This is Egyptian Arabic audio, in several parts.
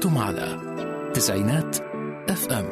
أنتم على تسعينات اف ام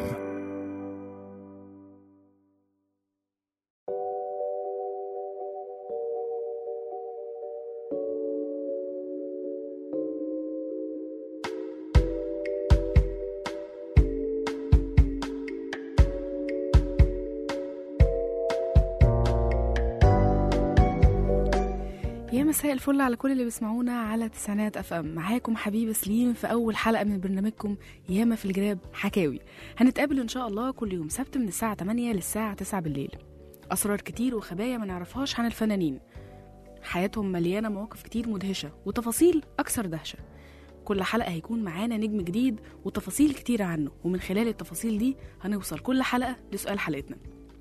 يا مساء الفل على كل اللي بيسمعونا على تسعينات اف ام معاكم حبيبه سليم في اول حلقه من برنامجكم ياما في الجراب حكاوي هنتقابل ان شاء الله كل يوم سبت من الساعه 8 للساعه 9 بالليل اسرار كتير وخبايا ما نعرفهاش عن الفنانين حياتهم مليانه مواقف كتير مدهشه وتفاصيل اكثر دهشه كل حلقه هيكون معانا نجم جديد وتفاصيل كتيره عنه ومن خلال التفاصيل دي هنوصل كل حلقه لسؤال حلقتنا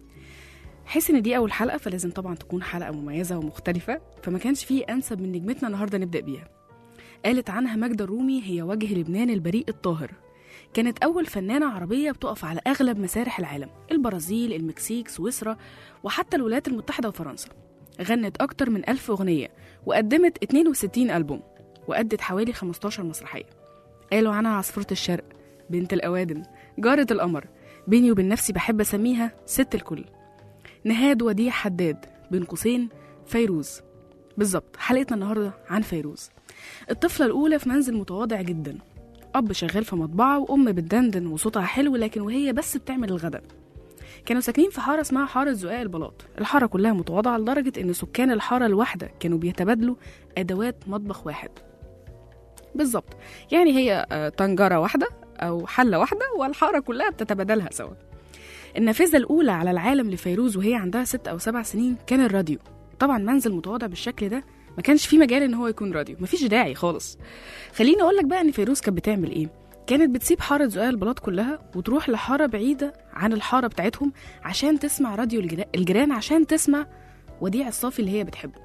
حيث ان دي اول حلقه فلازم طبعا تكون حلقه مميزه ومختلفه فما كانش فيه انسب من نجمتنا النهارده نبدا بيها قالت عنها ماجدة الرومي هي وجه لبنان البريء الطاهر كانت أول فنانة عربية بتقف على أغلب مسارح العالم البرازيل، المكسيك، سويسرا وحتى الولايات المتحدة وفرنسا غنت أكتر من ألف أغنية وقدمت 62 ألبوم وأدت حوالي 15 مسرحية قالوا عنها عصفورة الشرق بنت الأوادم جارة القمر بيني وبين نفسي بحب أسميها ست الكل نهاد وديع حداد بين قوسين فيروز بالظبط حلقتنا النهارده عن فيروز الطفلة الأولى في منزل متواضع جدا أب شغال في مطبعة وأم بتدندن وصوتها حلو لكن وهي بس بتعمل الغداء كانوا ساكنين في حارة اسمها حارة زقاق البلاط الحارة كلها متواضعة لدرجة إن سكان الحارة الواحدة كانوا بيتبادلوا أدوات مطبخ واحد بالظبط يعني هي آه، طنجرة واحدة أو حلة واحدة والحارة كلها بتتبادلها سوا النافذة الأولى على العالم لفيروز وهي عندها ست أو سبع سنين كان الراديو طبعا منزل متواضع بالشكل ده ما كانش في مجال ان هو يكون راديو مفيش داعي خالص خليني اقول لك بقى ان فيروز كانت بتعمل ايه كانت بتسيب حارة زقاق البلاط كلها وتروح لحارة بعيدة عن الحارة بتاعتهم عشان تسمع راديو الجرا- الجيران عشان تسمع وديع الصافي اللي هي بتحبه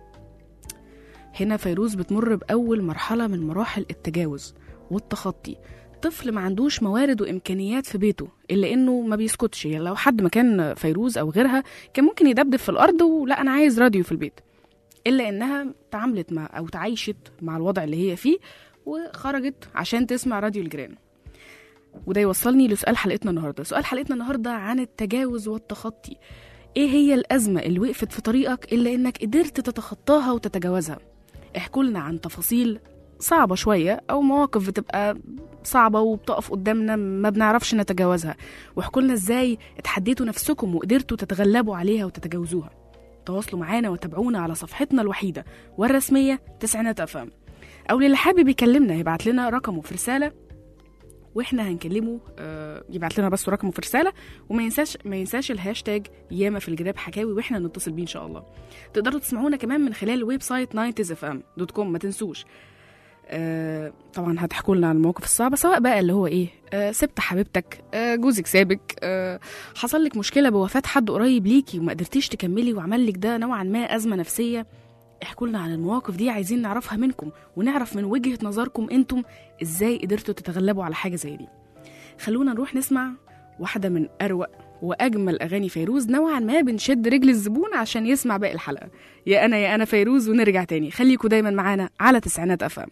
هنا فيروز بتمر بأول مرحلة من مراحل التجاوز والتخطي طفل ما عندوش موارد وإمكانيات في بيته إلا إنه ما بيسكتش يعني لو حد مكان فيروز أو غيرها كان ممكن يدبدب في الأرض ولا أنا عايز راديو في البيت إلا إنها تعاملت مع أو تعايشت مع الوضع اللي هي فيه وخرجت عشان تسمع راديو الجيران وده يوصلني لسؤال حلقتنا النهارده سؤال حلقتنا النهارده عن التجاوز والتخطي ايه هي الازمه اللي وقفت في طريقك الا انك قدرت تتخطاها وتتجاوزها احكوا لنا عن تفاصيل صعبة شوية أو مواقف بتبقى صعبة وبتقف قدامنا ما بنعرفش نتجاوزها واحكوا لنا ازاي اتحديتوا نفسكم وقدرتوا تتغلبوا عليها وتتجاوزوها تواصلوا معانا وتابعونا على صفحتنا الوحيدة والرسمية تسعينات أفهم أو للي حابب يكلمنا يبعت لنا رقمه في رسالة واحنا هنكلمه آه، يبعت لنا بس رقمه في رساله وما ينساش ما ينساش الهاشتاج ياما في الجراب حكاوي واحنا نتصل بيه ان شاء الله تقدروا تسمعونا كمان من خلال الويب سايت 90 دوت كوم ما تنسوش آه طبعا هتحكوا لنا عن المواقف الصعبه سواء بقى اللي هو ايه آه سبت حبيبتك آه جوزك سابك آه حصل لك مشكله بوفاه حد قريب ليكي وما قدرتيش تكملي وعمل لك ده نوعا ما ازمه نفسيه احكوا لنا عن المواقف دي عايزين نعرفها منكم ونعرف من وجهه نظركم انتم ازاي قدرتوا تتغلبوا على حاجه زي دي خلونا نروح نسمع واحده من اروق واجمل اغاني فيروز نوعا ما بنشد رجل الزبون عشان يسمع باقي الحلقه يا انا يا انا فيروز ونرجع تاني خليكوا دايما معانا على تسعينات افهم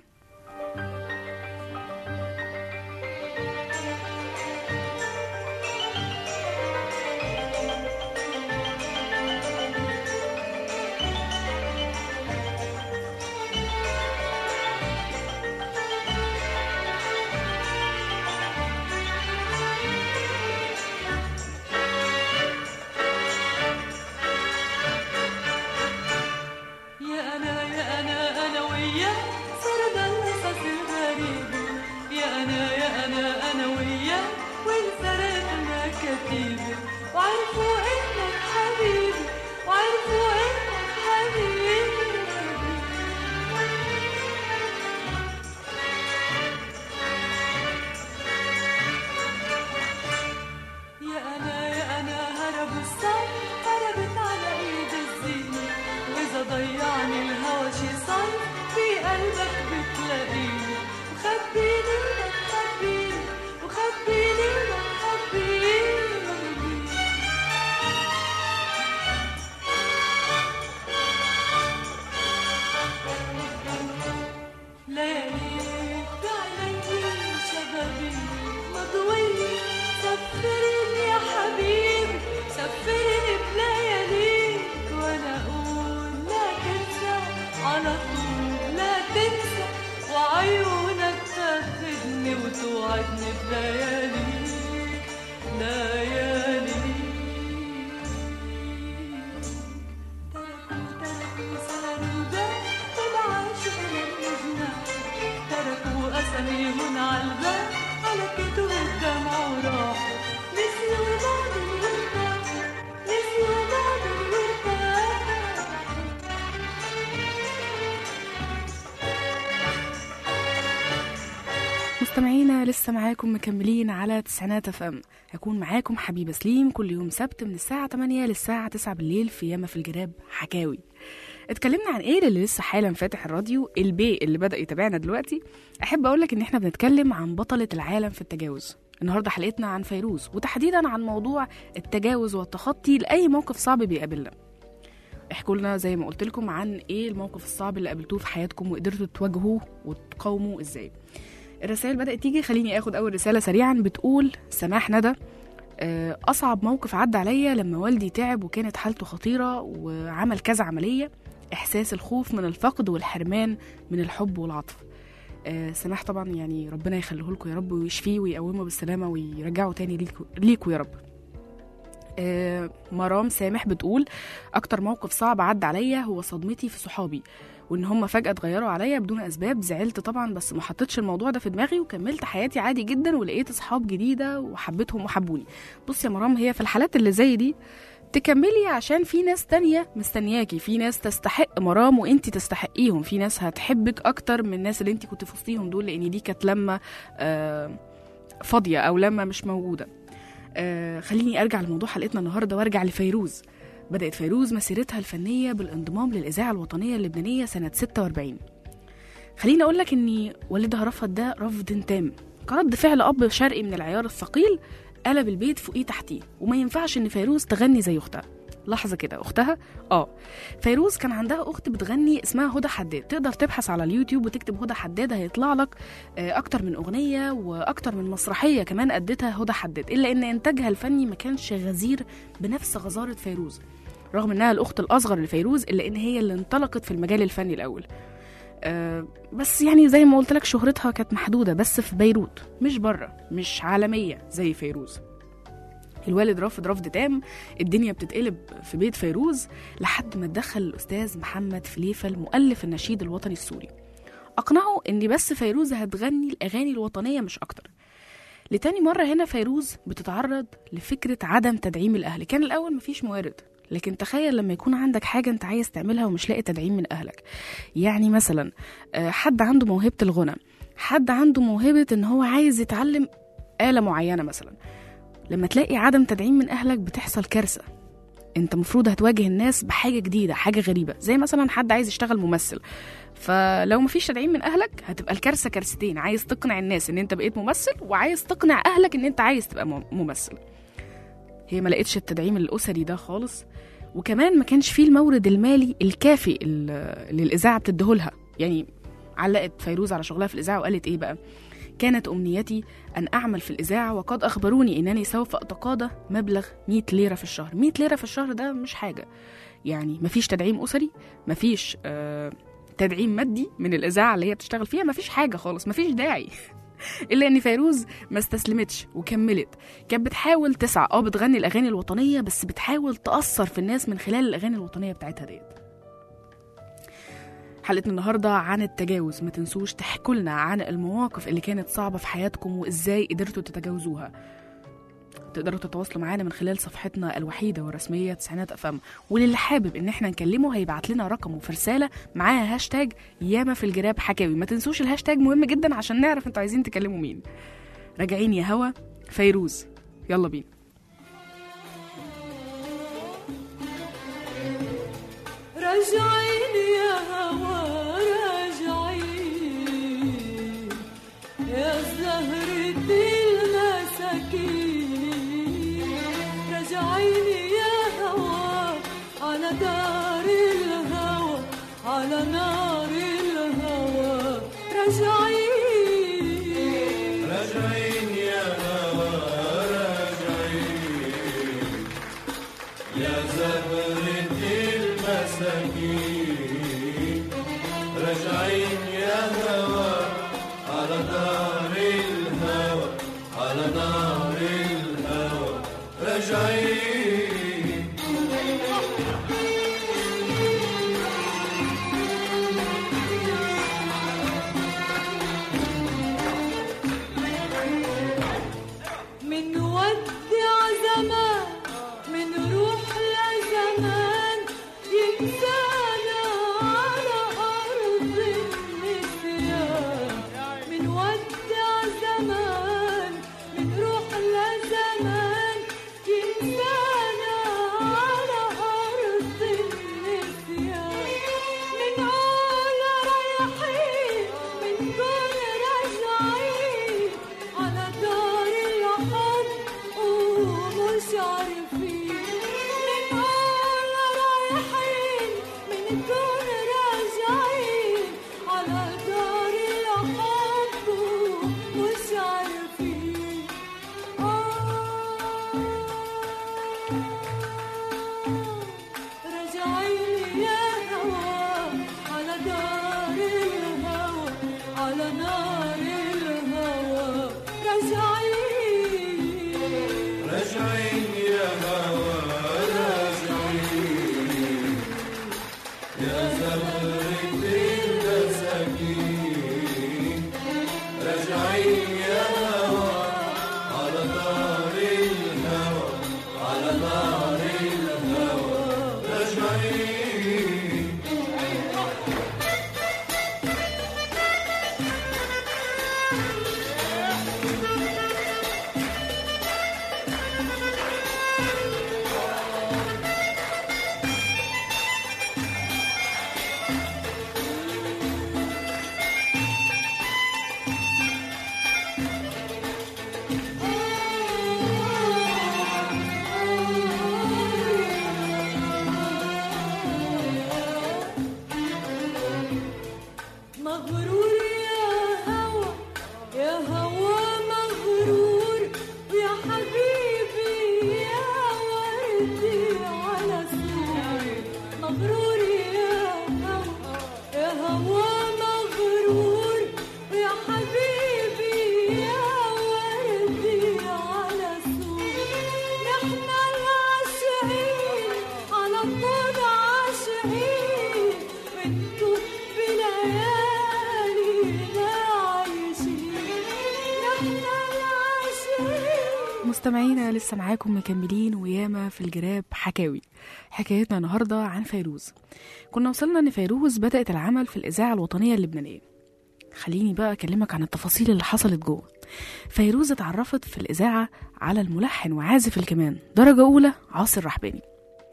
يا أنا يا أنا أنا وياك صرنا القصص الغريبة يا أنا يا أنا أنا وياك وانسرقنا كتيبة وعرفوا إنك حبيبي وعرفوا إنك حبيبي يا أنا يا أنا هرب الصعب هربت على إيد الزينة وإذا ضيعني الهوى شي صعب في قلبك بتلاقيني وخبيني لك خبيني وخبيني لك خبيني ليالي بعيني شبابي توعدني بلياليك لياليك تركوا تركوا سهروا الباب والعاشق لم جناح تركوا أساميهم على الباب على كتب الدمع وراحوا نسيوا بعض الوفاء نسيوا بعض الوفاء مستمعينا لسه معاكم مكملين على تسعينات اف ام هكون معاكم حبيبه سليم كل يوم سبت من الساعه 8 للساعه 9 بالليل في ياما في الجراب حكاوي اتكلمنا عن ايه اللي لسه حالا فاتح الراديو البي اللي بدا يتابعنا دلوقتي احب اقول لك ان احنا بنتكلم عن بطله العالم في التجاوز النهارده حلقتنا عن فيروز وتحديدا عن موضوع التجاوز والتخطي لاي موقف صعب بيقابلنا احكوا لنا زي ما قلت لكم عن ايه الموقف الصعب اللي قابلتوه في حياتكم وقدرتوا تواجهوه وتقاوموا ازاي الرسائل بدأت تيجي خليني اخد اول رسالة سريعا بتقول سماح ندى آه، اصعب موقف عدى عليا لما والدي تعب وكانت حالته خطيرة وعمل كذا عملية احساس الخوف من الفقد والحرمان من الحب والعطف آه، سماح طبعا يعني ربنا يخليه لكم يا رب ويشفيه ويقومه بالسلامة ويرجعه تاني ليكوا ليكوا يا رب آه، مرام سامح بتقول اكتر موقف صعب عدى عليا هو صدمتي في صحابي وان هم فجاه اتغيروا عليا بدون اسباب زعلت طبعا بس ما حطيتش الموضوع ده في دماغي وكملت حياتي عادي جدا ولقيت اصحاب جديده وحبيتهم وحبوني بص يا مرام هي في الحالات اللي زي دي تكملي عشان في ناس تانية مستنياكي في ناس تستحق مرام وانت تستحقيهم في ناس هتحبك اكتر من الناس اللي انت كنت في وسطيهم دول لان دي كانت لما آه فاضيه او لما مش موجوده آه خليني ارجع لموضوع حلقتنا النهارده وارجع لفيروز بدأت فيروز مسيرتها الفنية بالانضمام للإذاعة الوطنية اللبنانية سنة 46 خليني أقول لك إن والدها رفض ده رفض تام كرد فعل أب شرقي من العيار الثقيل قلب البيت فوقيه تحتيه وما ينفعش إن فيروز تغني زي أختها لحظة كده أختها؟ آه فيروز كان عندها أخت بتغني اسمها هدى حداد تقدر تبحث على اليوتيوب وتكتب هدى حداد هيطلع لك آه، أكتر من أغنية وأكتر من مسرحية كمان أدتها هدى حداد إلا إن إنتاجها الفني ما كانش غزير بنفس غزارة فيروز رغم انها الاخت الاصغر لفيروز الا ان هي اللي انطلقت في المجال الفني الاول أه بس يعني زي ما قلت لك شهرتها كانت محدوده بس في بيروت مش بره مش عالميه زي فيروز الوالد رافض رفض تام الدنيا بتتقلب في بيت فيروز لحد ما اتدخل الاستاذ محمد فليفه المؤلف النشيد الوطني السوري اقنعه ان بس فيروز هتغني الاغاني الوطنيه مش اكتر لتاني مرة هنا فيروز بتتعرض لفكرة عدم تدعيم الأهل كان الأول مفيش موارد لكن تخيل لما يكون عندك حاجة انت عايز تعملها ومش لاقي تدعيم من أهلك يعني مثلا آه، حد عنده موهبة الغنى حد عنده موهبة ان هو عايز يتعلم آلة معينة مثلا لما تلاقي عدم تدعيم من أهلك بتحصل كارثة انت مفروض هتواجه الناس بحاجة جديدة حاجة غريبة زي مثلا حد عايز يشتغل ممثل فلو مفيش تدعيم من اهلك هتبقى الكارثه كارثتين عايز تقنع الناس ان انت بقيت ممثل وعايز تقنع اهلك ان انت عايز تبقى مم- ممثل هي ما لقيتش التدعيم الاسري ده خالص وكمان ما كانش فيه المورد المالي الكافي ال- اللي الاذاعه بتديهولها يعني علقت فيروز على شغلها في الاذاعه وقالت ايه بقى كانت امنيتي ان اعمل في الاذاعه وقد اخبروني انني سوف اتقاضى مبلغ 100 ليره في الشهر 100 ليره في الشهر ده مش حاجه يعني مفيش تدعيم اسري مفيش آه تدعيم مادي من الاذاعه اللي هي بتشتغل فيها مفيش حاجه خالص مفيش داعي الا ان فيروز ما استسلمتش وكملت كانت بتحاول تسعى اه بتغني الاغاني الوطنيه بس بتحاول تاثر في الناس من خلال الاغاني الوطنيه بتاعتها ديت حلقتنا النهارده عن التجاوز ما تنسوش تحكوا لنا عن المواقف اللي كانت صعبه في حياتكم وازاي قدرتوا تتجاوزوها تقدروا تتواصلوا معانا من خلال صفحتنا الوحيده والرسميه تسعينات افام وللي حابب ان احنا نكلمه هيبعت لنا رقمه في رساله معاها هاشتاج ياما في الجراب حكاوي ما تنسوش الهاشتاج مهم جدا عشان نعرف انتوا عايزين تكلموا مين راجعين يا هوا فيروز يلا بينا راجعين يا هوا راجعين يا زهرة المساكين راجعين يا هوا على دار الهوى على نار الهوى راجعين راجعين يا هوا راجعين يا زهرة المساكين راجعين يا هوا على دار الهوى على نار الهوى راجعين راجعين يا هوى راجعين يا زهرة المساكين راجعين يا هوى على نار الهوى على نار الهوى راجعين مغرور يا هوى يا هوى مغرور يا حبيبي يا وردي على سور مغرور يا هوى يا هوى مغرور يا حبيبي يا وردي على سور نحن العاشقين على طول عاشقين بنتو بليالينا عايشين نحن العاشقين مستمعينا لسه معاكم مكملين وياما في الجراب حكاوي حكايتنا النهارده عن فيروز كنا وصلنا ان فيروز بدأت العمل في الإذاعة الوطنية اللبنانية خليني بقى أكلمك عن التفاصيل اللي حصلت جوه فيروز اتعرفت في الإذاعة على الملحن وعازف الكمان درجة أولى عاصي الرحباني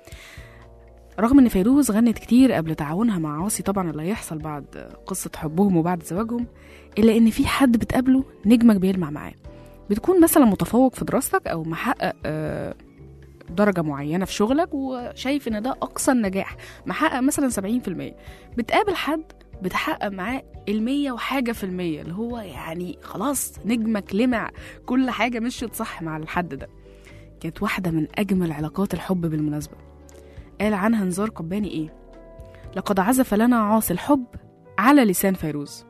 رغم ان فيروز غنت كتير قبل تعاونها مع عاصي طبعا اللي هيحصل بعد قصة حبهم وبعد زواجهم إلا إن في حد بتقابله نجمك بيلمع معاه بتكون مثلا متفوق في دراستك او محقق آه، درجة معينة في شغلك وشايف ان ده اقصى النجاح محقق مثلا 70% بتقابل حد بتحقق معاه المية وحاجة في المية اللي هو يعني خلاص نجمك لمع كل حاجة مشيت صح مع الحد ده كانت واحدة من أجمل علاقات الحب بالمناسبة قال عنها نزار قباني إيه لقد عزف لنا عاصي الحب على لسان فيروز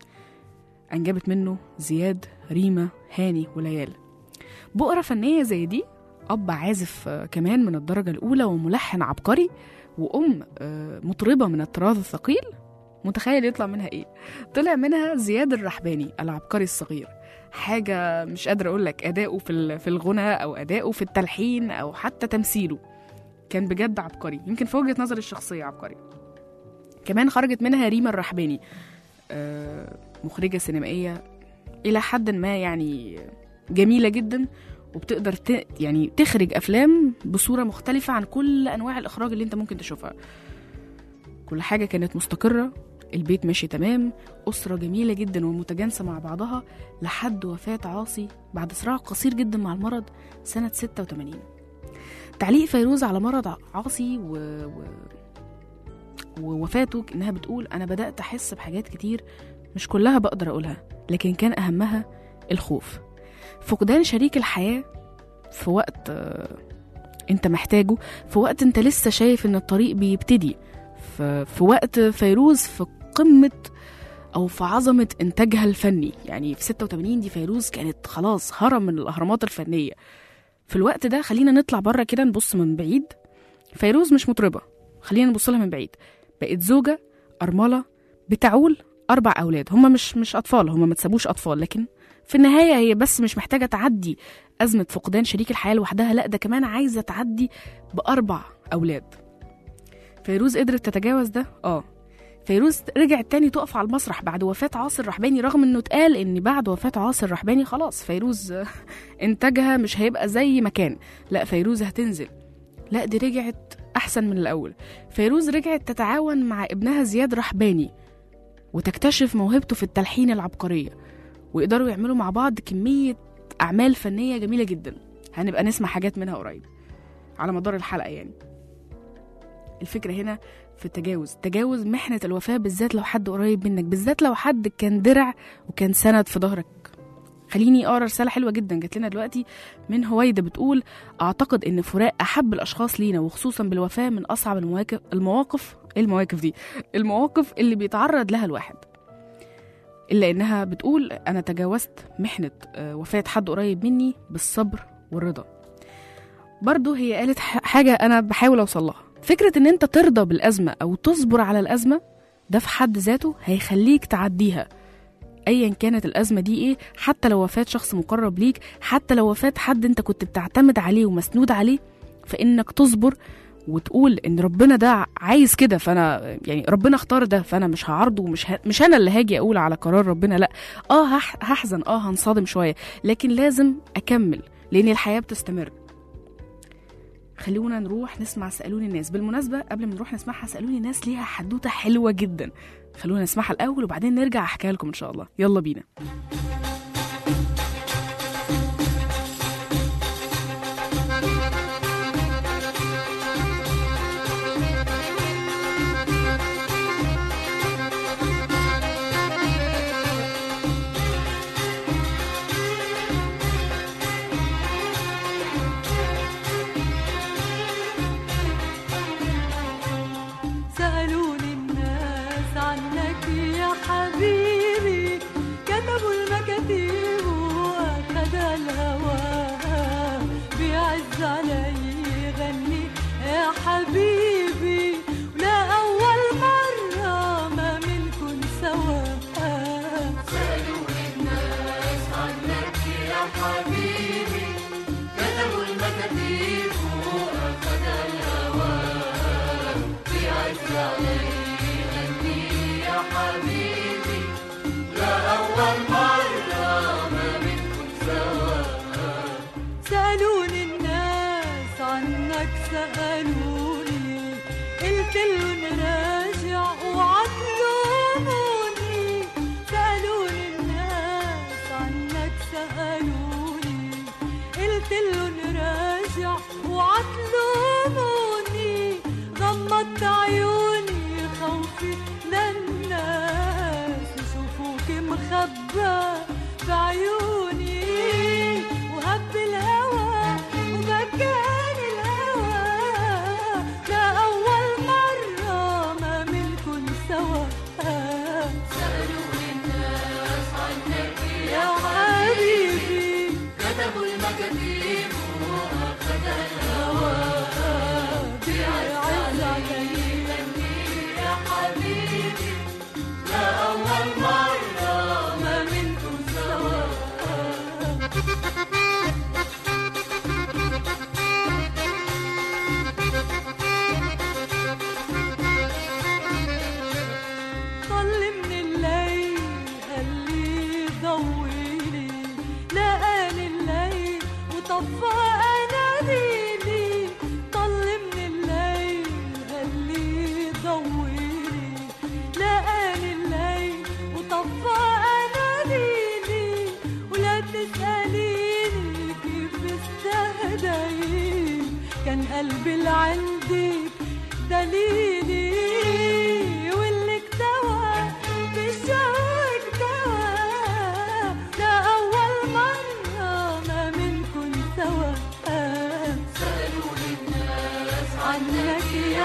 أنجبت منه زياد ريما هاني وليال بؤرة فنية زي دي أب عازف آه، كمان من الدرجة الأولى وملحن عبقري وأم آه، مطربة من الطراز الثقيل متخيل يطلع منها إيه؟ طلع منها زياد الرحباني العبقري الصغير حاجة مش قادرة أقول لك أداؤه في ال- في الغنى أو أداؤه في التلحين أو حتى تمثيله كان بجد عبقري يمكن في وجهة نظري الشخصية عبقري كمان خرجت منها ريما الرحباني آه، مخرجة سينمائية إلى حد ما يعني جميلة جدا وبتقدر ت... يعني تخرج أفلام بصورة مختلفة عن كل أنواع الإخراج اللي أنت ممكن تشوفها كل حاجة كانت مستقرة البيت ماشي تمام أسرة جميلة جدا ومتجانسة مع بعضها لحد وفاة عاصي بعد صراع قصير جدا مع المرض سنة 86 تعليق فيروز على مرض عاصي و... و... ووفاته إنها بتقول أنا بدأت أحس بحاجات كتير مش كلها بقدر أقولها لكن كان أهمها الخوف فقدان شريك الحياة في وقت آه، انت محتاجه في وقت انت لسه شايف ان الطريق بيبتدي في, في وقت فيروز في قمة أو في عظمة إنتاجها الفني يعني في 86 دي فيروز كانت خلاص هرم من الأهرامات الفنية في الوقت ده خلينا نطلع بره كده نبص من بعيد فيروز مش مطربة خلينا نبص لها من بعيد بقت زوجة أرملة بتعول أربع أولاد هما مش مش أطفال هما ما تسابوش أطفال لكن في النهاية هي بس مش محتاجة تعدي أزمة فقدان شريك الحياة لوحدها لا ده كمان عايزة تعدي بأربع أولاد فيروز قدرت تتجاوز ده اه فيروز رجعت تاني تقف على المسرح بعد وفاة عاصر الرحباني رغم انه اتقال ان بعد وفاة عاصر الرحباني خلاص فيروز آه، انتاجها مش هيبقى زي ما كان لا فيروز هتنزل لا دي رجعت احسن من الاول فيروز رجعت تتعاون مع ابنها زياد رحباني وتكتشف موهبته في التلحين العبقرية ويقدروا يعملوا مع بعض كمية أعمال فنية جميلة جدا هنبقى نسمع حاجات منها قريب على مدار الحلقة يعني الفكرة هنا في التجاوز تجاوز محنة الوفاة بالذات لو حد قريب منك بالذات لو حد كان درع وكان سند في ظهرك خليني اقرا رساله حلوه جدا جات لنا دلوقتي من هويده بتقول اعتقد ان فراق احب الاشخاص لينا وخصوصا بالوفاه من اصعب المواقف المواقف إيه المواقف دي المواقف اللي بيتعرض لها الواحد إلا إنها بتقول أنا تجاوزت محنة آه، وفاة حد قريب مني بالصبر والرضا برضه هي قالت ح- حاجة أنا بحاول أوصل لها فكرة إن أنت ترضى بالأزمة أو تصبر على الأزمة ده في حد ذاته هيخليك تعديها ايا كانت الازمه دي ايه حتى لو وفاه شخص مقرب ليك حتى لو وفاه حد انت كنت بتعتمد عليه ومسنود عليه فانك تصبر وتقول ان ربنا ده عايز كده فانا يعني ربنا اختار ده فانا مش هعارضه ومش ه... مش انا اللي هاجي اقول على قرار ربنا لا اه هح... هحزن اه هنصدم شويه لكن لازم اكمل لان الحياه بتستمر خلونا نروح نسمع سالوني الناس بالمناسبه قبل ما نروح نسمعها سالوني الناس ليها حدوته حلوه جدا خلونا نسمعها الاول وبعدين نرجع احكيها لكم ان شاء الله يلا بينا سألوني الناس عنك يا حبيبي كتبوا المكاتيب وأخد الهوى بيعز علي يغني يا حبيبي ولا أول مرة ما منكن سوا سألوني الناس عنك يا حبيبي كتبوا المكاتيب وأخد الهوى بيعز علي يغني يا حبيبي لا أول مرة ما منكم سوا سألوني الناس عنك سألوني قلت لهم راجع وعطلوني سألوني الناس عنك سألوني قلت لهم راجع وعطلوني غمضت عيوني خوفي للناس يشوفوك مخبى في عيوني وهب الهوى وبكاني الهوى لا أول مرة ما منكن سوا سألوني الناس عنك يا حبيبي كتبوا المكاتيب وأخذ الهوى بيعز علي يا حبيبي لا أول مرة ما منكم سوا طل من الليل قال لي ضويلي لقاني الليل وطفى اناديلي طل من الليل قال لي ضويلي لقاني الليل وطفى اناديلي ولا تسأليني كيف استهديت كان قلبي اللي عندك دليلي واللي اكتوى بالجو اكتوى ده أول مرة ما منكن سوا سألوني الناس عنك يا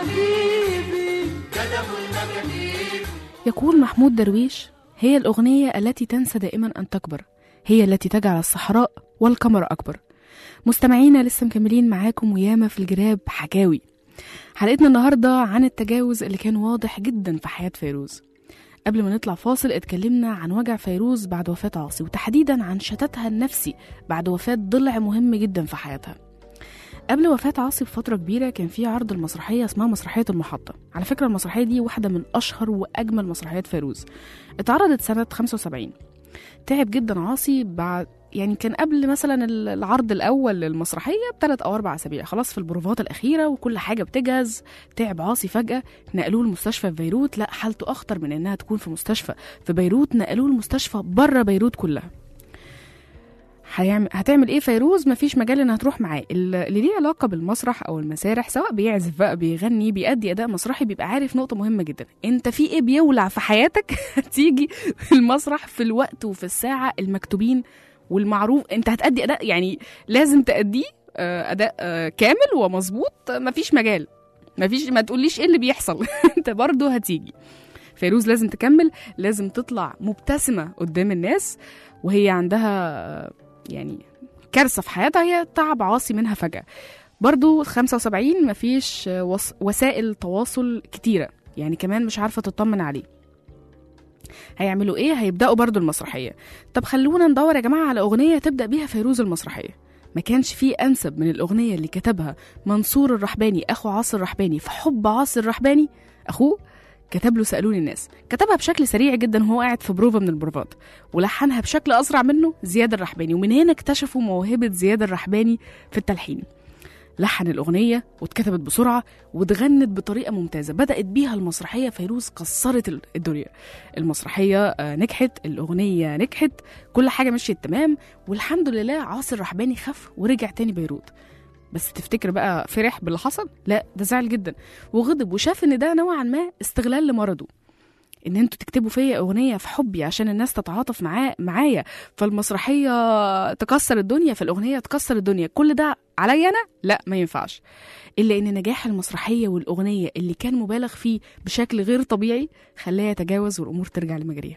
حبيبي كتبوا المكاتيب يقول محمود درويش هي الأغنية التي تنسى دائما أن تكبر هي التي تجعل الصحراء والقمر أكبر مستمعينا لسه مكملين معاكم وياما في الجراب حكاوي حلقتنا النهاردة عن التجاوز اللي كان واضح جدا في حياة فيروز قبل ما نطلع فاصل اتكلمنا عن وجع فيروز بعد وفاة عاصي وتحديدا عن شتاتها النفسي بعد وفاة ضلع مهم جدا في حياتها قبل وفاة عاصي بفترة كبيرة كان في عرض المسرحية اسمها مسرحية المحطة على فكرة المسرحية دي واحدة من أشهر وأجمل مسرحيات فيروز اتعرضت سنة 75 تعب جدا عاصي بعد يعني كان قبل مثلا العرض الأول للمسرحية بثلاث أو أربع أسابيع خلاص في البروفات الأخيرة وكل حاجة بتجهز تعب عاصي فجأة نقلوه المستشفى في بيروت لا حالته أخطر من إنها تكون في مستشفى في بيروت نقلوه المستشفى بره بيروت كلها هيعمل هتعمل ايه فيروز مفيش مجال انها تروح معاه اللي ليه علاقه بالمسرح او المسارح سواء بيعزف بقى بيغني بيأدي اداء مسرحي بيبقى عارف نقطه مهمه جدا انت في ايه بيولع في حياتك هتيجي في المسرح في الوقت وفي الساعه المكتوبين والمعروف انت هتأدي اداء يعني لازم تأديه آه، اداء آه، كامل ومظبوط آه، مفيش مجال مفيش ما تقوليش ايه اللي بيحصل انت برضه هتيجي فيروز لازم تكمل لازم تطلع مبتسمة قدام الناس وهي عندها آه، يعني كارثة في حياتها هي تعب عاصي منها فجأة برضو 75 مفيش آه، وس- وسائل تواصل كتيرة يعني كمان مش عارفة تطمن عليه هيعملوا ايه هيبدأوا برضو المسرحية طب خلونا ندور يا جماعة على أغنية تبدأ بيها فيروز المسرحية ما كانش فيه أنسب من الأغنية اللي كتبها منصور الرحباني أخو عاصر الرحباني في حب عاصر الرحباني أخوه كتب له سألوني الناس كتبها بشكل سريع جدا وهو قاعد في بروفا من البروفات ولحنها بشكل أسرع منه زياد الرحباني ومن هنا اكتشفوا موهبة زياد الرحباني في التلحين لحن الأغنية واتكتبت بسرعة واتغنت بطريقة ممتازة بدأت بيها المسرحية فيروز كسرت ال- الدنيا المسرحية آه، نجحت الأغنية نجحت كل حاجة مشيت تمام والحمد لله عاصر رحباني خف ورجع تاني بيروت بس تفتكر بقى فرح باللي حصل؟ لا ده زعل جدا وغضب وشاف ان ده نوعا ما استغلال لمرضه ان انتوا تكتبوا فيا اغنيه في حبي عشان الناس تتعاطف معاه معايا فالمسرحيه تكسر الدنيا فالاغنيه تكسر الدنيا كل ده عليا انا لا ما ينفعش الا ان نجاح المسرحيه والاغنيه اللي كان مبالغ فيه بشكل غير طبيعي خلاه يتجاوز والامور ترجع لمجاريها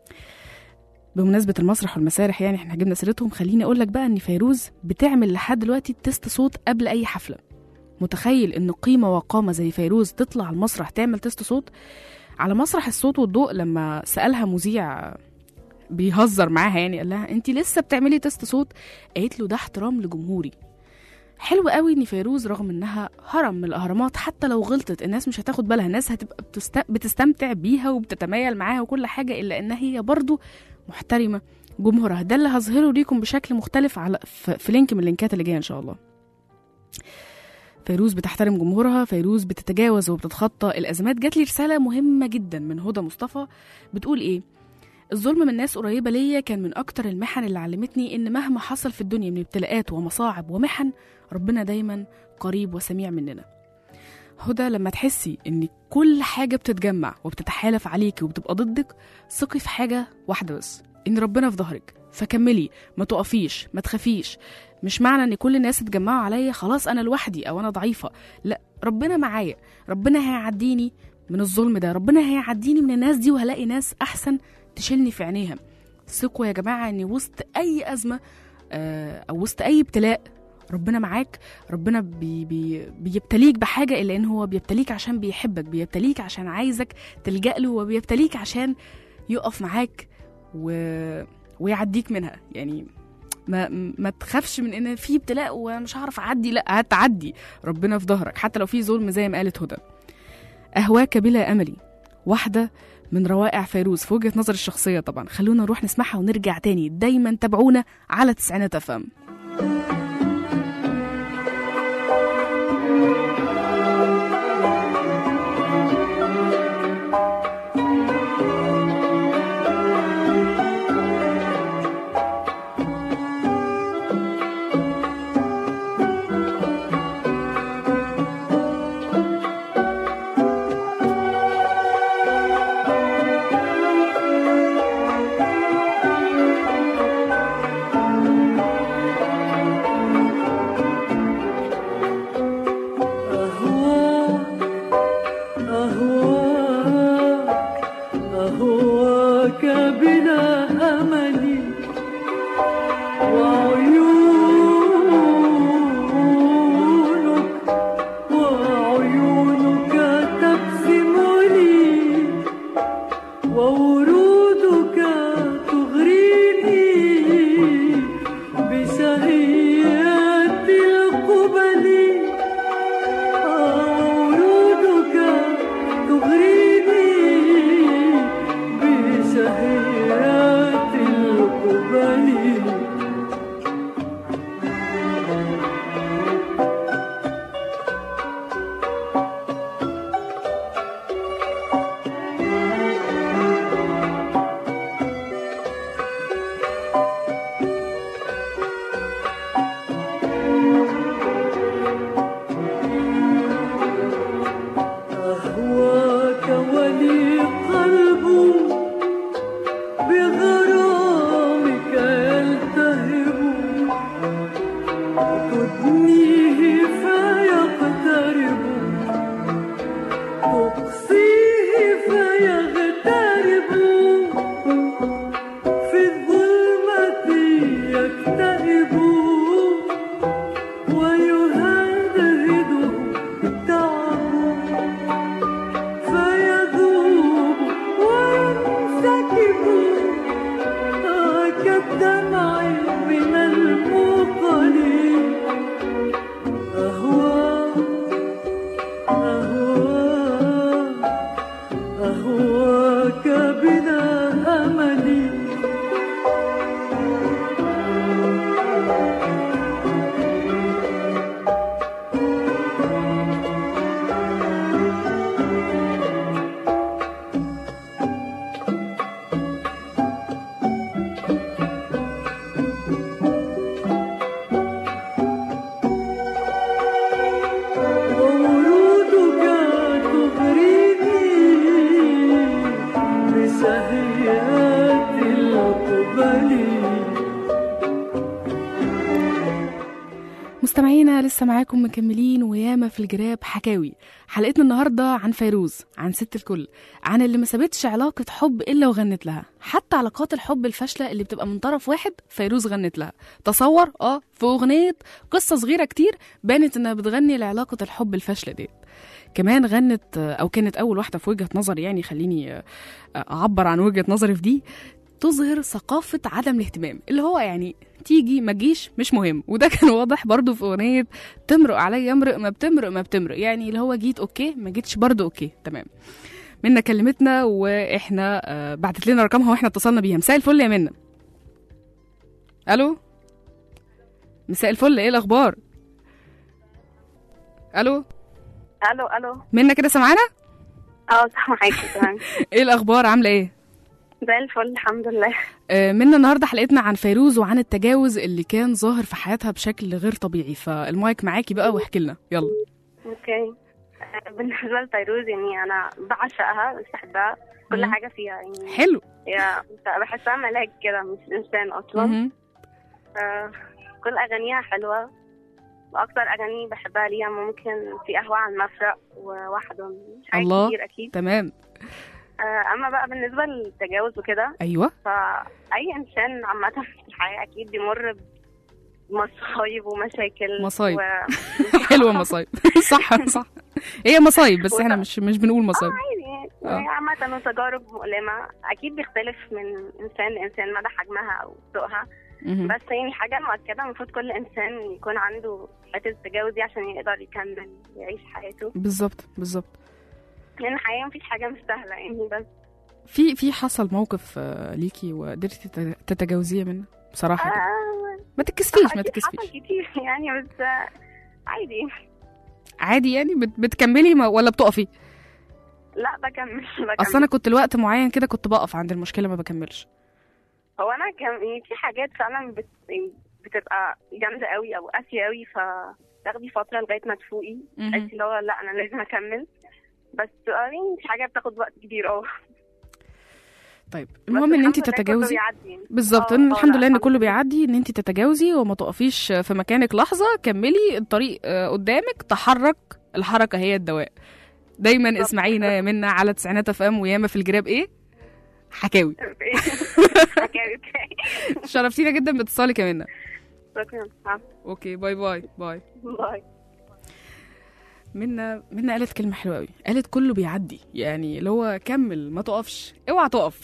بمناسبة المسرح والمسارح يعني احنا جبنا سيرتهم خليني اقول لك بقى ان فيروز بتعمل لحد دلوقتي تيست صوت قبل اي حفلة متخيل ان قيمة وقامة زي فيروز تطلع على المسرح تعمل تيست صوت على مسرح الصوت والضوء لما سألها مذيع بيهزر معاها يعني قال لها انت لسه بتعملي تيست صوت قالت له ده احترام لجمهوري حلو قوي ان فيروز رغم انها هرم من الاهرامات حتى لو غلطت الناس مش هتاخد بالها الناس هتبقى بتست... بتستمتع بيها وبتتمايل معاها وكل حاجه الا ان هي برضو محترمه جمهورها ده اللي هظهره ليكم بشكل مختلف على في في لينك من اللينكات اللي جايه ان شاء الله فيروز بتحترم جمهورها فيروز بتتجاوز وبتتخطى الازمات جات لي رساله مهمه جدا من هدى مصطفى بتقول ايه الظلم من ناس قريبه ليا كان من اكتر المحن اللي علمتني ان مهما حصل في الدنيا من ابتلاءات ومصاعب ومحن ربنا دايما قريب وسميع مننا هدى لما تحسي ان كل حاجه بتتجمع وبتتحالف عليكي وبتبقى ضدك ثقي في حاجه واحده بس ان ربنا في ظهرك فكملي ما تقفيش ما تخافيش مش معنى ان كل الناس اتجمعوا عليا خلاص انا لوحدي او انا ضعيفه لا ربنا معايا ربنا هيعديني من الظلم ده ربنا هيعديني من الناس دي وهلاقي ناس احسن تشيلني في عينيها ثقوا يا جماعه ان وسط اي ازمه آه، او وسط اي ابتلاء ربنا معاك ربنا بي بي بيبتليك بحاجه الا ان هو بيبتليك عشان بيحبك بيبتليك عشان عايزك تلجأ له وبيبتليك عشان يقف معاك و... ويعديك منها يعني ما ما تخافش من ان في ابتلاء ومش هعرف اعدي لا هتعدي ربنا في ظهرك حتى لو في ظلم زي ما قالت هدى اهواك بلا املي واحده من روائع فيروز في وجهه نظري الشخصيه طبعا خلونا نروح نسمعها ونرجع تاني دايما تابعونا على تسعينات افهم أهواك أهواك أهواك بلا أملي وعيونك وعيونك تبسم لي وورودك تغريني بشهيات القبل ورودك تغريني بشهيات القبل مستمعينا لسه معاكم مكملين وياما في الجراب حكاوي حلقتنا النهارده عن فيروز عن ست الكل عن اللي ما سابتش علاقه حب الا وغنت لها حتى علاقات الحب الفاشله اللي بتبقى من طرف واحد فيروز غنت لها تصور اه في اغنيه قصه صغيره كتير بانت انها بتغني لعلاقه الحب الفاشله دي كمان غنت او كانت اول واحده في وجهه نظري يعني خليني اعبر عن وجهه نظري في دي تظهر ثقافة عدم الاهتمام اللي هو يعني تيجي ما تجيش مش مهم وده كان واضح برضو في أغنية تمرق عليا امرق ما بتمرق ما بتمرق يعني اللي هو جيت أوكي ما جيتش برضو أوكي تمام منا كلمتنا واحنا آه بعتت لنا رقمها واحنا اتصلنا بيها مساء الفل يا منا الو مساء الفل ايه الاخبار الو الو الو منا كده سامعانا اه سامعاكي تمام ايه الاخبار عامله ايه زي الفل الحمد لله آه، منا النهارده حلقتنا عن فيروز وعن التجاوز اللي كان ظاهر في حياتها بشكل غير طبيعي فالمايك معاكي بقى واحكي لنا يلا اوكي آه، بالنسبه لفيروز يعني انا بعشقها بس بحبها كل مم. حاجه فيها يعني حلو هي بحسها ملاك كده مش انسان اصلا مهم. آه، كل اغانيها حلوه واكتر اغاني بحبها ليها ممكن في قهوه على المفرق ووحده مش حاجات الله. كتير اكيد تمام آه، اما بقى بالنسبه للتجاوز وكده ايوه فاي انسان عامه في الحياه اكيد بيمر بمصايب ومشاكل مصايب. و... حلوه مصايب صح صح هي مصايب بس احنا مش مش بنقول مصايب عادي آه. هي عامة تجارب مؤلمة أكيد بيختلف من إنسان لإنسان مدى حجمها أو ذوقها مهم. بس يعني حاجة مؤكدة المفروض كل إنسان يكون عنده حتة التجاوز دي عشان يقدر يكمل يعيش حياته بالظبط بالظبط لأن الحياة مفيش حاجة مش سهلة يعني بس في في حصل موقف آه، ليكي وقدرتي تت- تتجاوزيه منه بصراحه كده. آه ما تتكسفيش ما أكيد تتكسفيش حصل كتير يعني بس آه، عادي عادي يعني بت- بتكملي ما- ولا بتقفي لا بكمل بكمل اصل انا كنت لوقت معين كده كنت بقف عند المشكله ما بكملش هو أنا كان يعني في حاجات فعلا بت... بتبقى جامدة قوي أو قاسية قوي فتاخدي فترة لغاية ما تفوقي مهم. تحسي اللي هو لا انا لازم اكمل بس يعني مش حاجه بتاخد وقت كبير اه طيب بس المهم ان انت الحمد لله كله تتجاوزي بيعدي يعني. بالظبط آه، ان آه، الحمد لا، لله ان الحمد كله لله. بيعدي ان انت تتجاوزي وما تقفيش في مكانك لحظه كملي الطريق آه، قدامك تحرك الحركه هي الدواء دايما بالظبط. اسمعينا يا منا على تسعينات اف ام وياما في الجراب ايه حكاوي حكاية بتاعي. شرفتينا جدا باتصالك يا منا شكرا آه، اوكي باي باي باي باي منا منا قالت كلمه حلوه قوي قالت كله بيعدي يعني اللي هو كمل ما تقفش اوعى تقف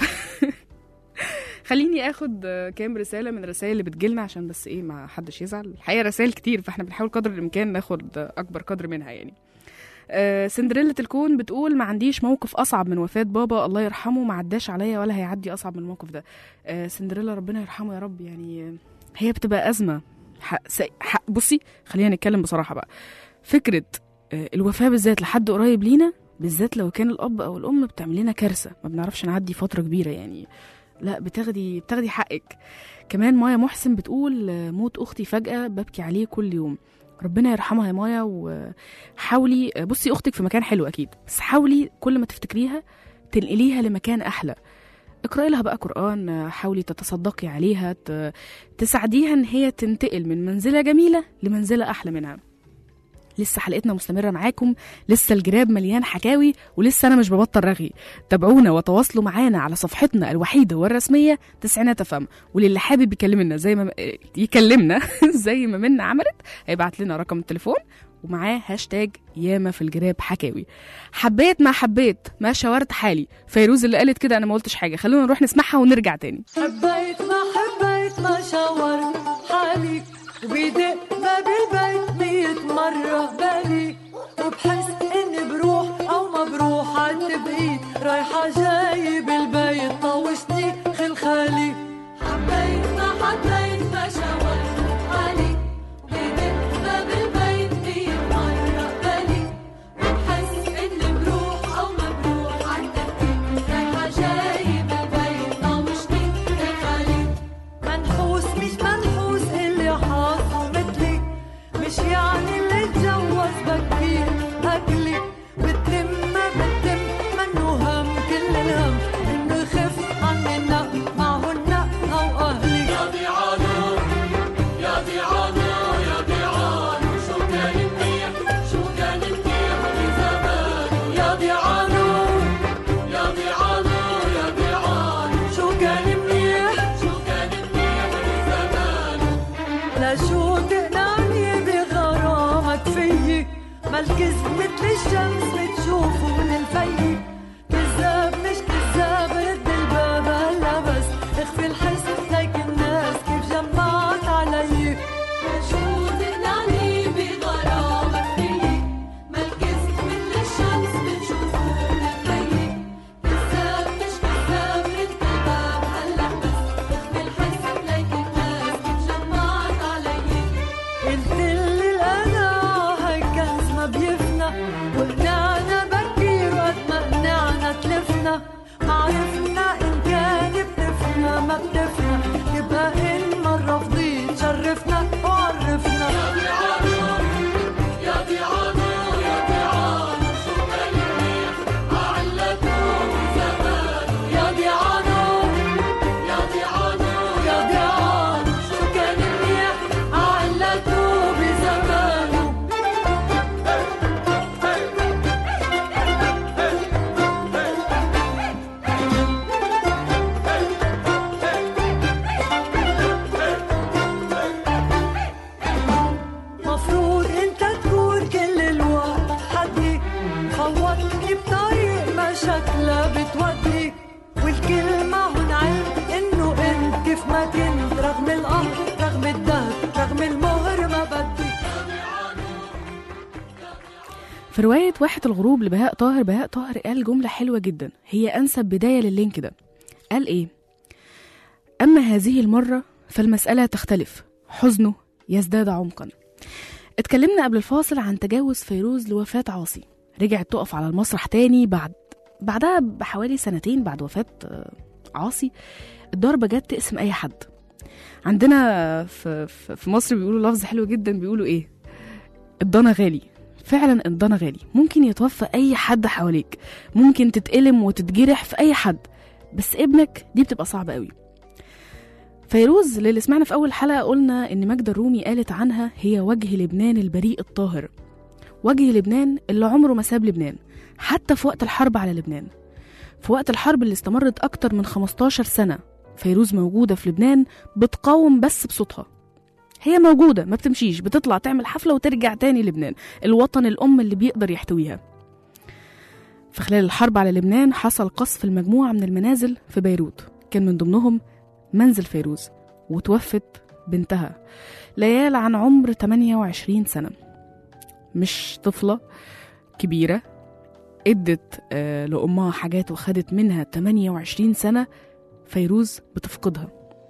خليني اخد آه، كام رساله من الرسائل اللي بتجيلنا عشان بس ايه ما حدش يزعل الحقيقه رسائل كتير فاحنا بنحاول قدر الامكان ناخد آه، اكبر قدر منها يعني آه، سندريلا الكون بتقول ما عنديش موقف اصعب من وفاه بابا الله يرحمه ما عداش عليا ولا هيعدي اصعب من الموقف ده آه، سندريلا ربنا يرحمه يا رب يعني آه، هي بتبقى ازمه حق حق بصي خلينا نتكلم بصراحه بقى فكره آه، الوفاه بالذات لحد قريب لينا بالذات لو كان الاب او الام بتعمل لنا كارثه ما بنعرفش نعدي فتره كبيره يعني لا بتاخدي بتاخدي حقك كمان مايا محسن بتقول آه، موت اختي فجاه ببكي عليه كل يوم ربنا يرحمها يا مايا وحاولي آه، بصي اختك في مكان حلو اكيد بس حاولي كل ما تفتكريها تنقليها لمكان احلى اقرأي لها بقى قرآن آه، حاولي تتصدقي عليها ت- تساعديها ان هي تنتقل من منزلة جميلة لمنزلة احلى منها لسه حلقتنا مستمرة معاكم لسه الجراب مليان حكاوي ولسه أنا مش ببطل رغي تابعونا وتواصلوا معانا على صفحتنا الوحيدة والرسمية تسعينات فم وللي حابب يكلمنا زي ما يكلمنا زي ما منا عملت هيبعت لنا رقم التليفون ومعاه هاشتاج ياما في الجراب حكاوي حبيت ما حبيت ما شاورت حالي فيروز اللي قالت كده انا ما قلتش حاجه خلونا نروح نسمعها ونرجع تاني حبيت ما حبيت ما شاورت حالي وبيدق ما بالبيت مية مرة بالي وبحس اني بروح او ما بروح عالتبقيت رايحة جاي بالبيت طوشني خل خالي حبيت ما حبيت ما شاورت حالي وبيدق ما بالبيت مية مرة بالي وبحس اني بروح او ما بروح عالتبقيت رايحة جاي بالبيت طوشني خل خالي منحوس مش منحوس اللي حاصه مثلي لشو تقنعني بغرامك فيي ما الكذب مثل الشمس بتشوفه من الفي كذاب مش كذاب رد الباب هلا بس اخفي الحس ليك الناس كيف جمعت علي شو تقنعني بغرامك فيي ما الكذب مثل الشمس بتشوفه من الخيي كذاب مش كذاب رد الباب هلا بس اخفي الحس ليك الناس كيف جمعت علي قلت لي القناعة هاي كنز ما بيفنى وقنعنا بكير وقت ما قنعنا تلفنا ما عرفنا إن كان بتفنى ما بتفنى يبقى إن مرة فضيت شرفنا وعرفنا يا دي عانو يا دي عانو شو كان منيح علته بزمانه مفروض انت تكون كل الوقت حدي خوتني بطريق ما شكلها بتودي والكل معهن علم انه انت كيف ما كنت رغم القهر رغم الدهر رغم المهر ما بدي في رواية واحد الغروب لبهاء طاهر بهاء طاهر قال جملة حلوة جدا هي أنسب بداية لللينك ده قال إيه؟ أما هذه المرة فالمسألة تختلف حزنه يزداد عمقا اتكلمنا قبل الفاصل عن تجاوز فيروز لوفاة عاصي رجعت تقف على المسرح تاني بعد بعدها بحوالي سنتين بعد وفاة آه، عاصي الضربة جت تقسم أي حد عندنا في, في في مصر بيقولوا لفظ حلو جدا بيقولوا إيه الضنا غالي فعلا الضنا غالي ممكن يتوفى أي حد حواليك ممكن تتألم وتتجرح في أي حد بس ابنك دي بتبقى صعبة قوي فيروز للي سمعنا في أول حلقة قلنا إن ماجدة الرومي قالت عنها هي وجه لبنان البريء الطاهر وجه لبنان اللي عمره ما ساب لبنان حتى في وقت الحرب على لبنان في وقت الحرب اللي استمرت أكتر من 15 سنة فيروز موجودة في لبنان بتقاوم بس بصوتها هي موجودة ما بتمشيش بتطلع تعمل حفلة وترجع تاني لبنان الوطن الأم اللي بيقدر يحتويها في خلال الحرب على لبنان حصل قصف المجموعة من المنازل في بيروت كان من ضمنهم منزل فيروز وتوفت بنتها ليال عن عمر 28 سنة مش طفلة كبيرة ادت آه، لأمها حاجات وخدت منها 28 سنة فيروز بتفقدها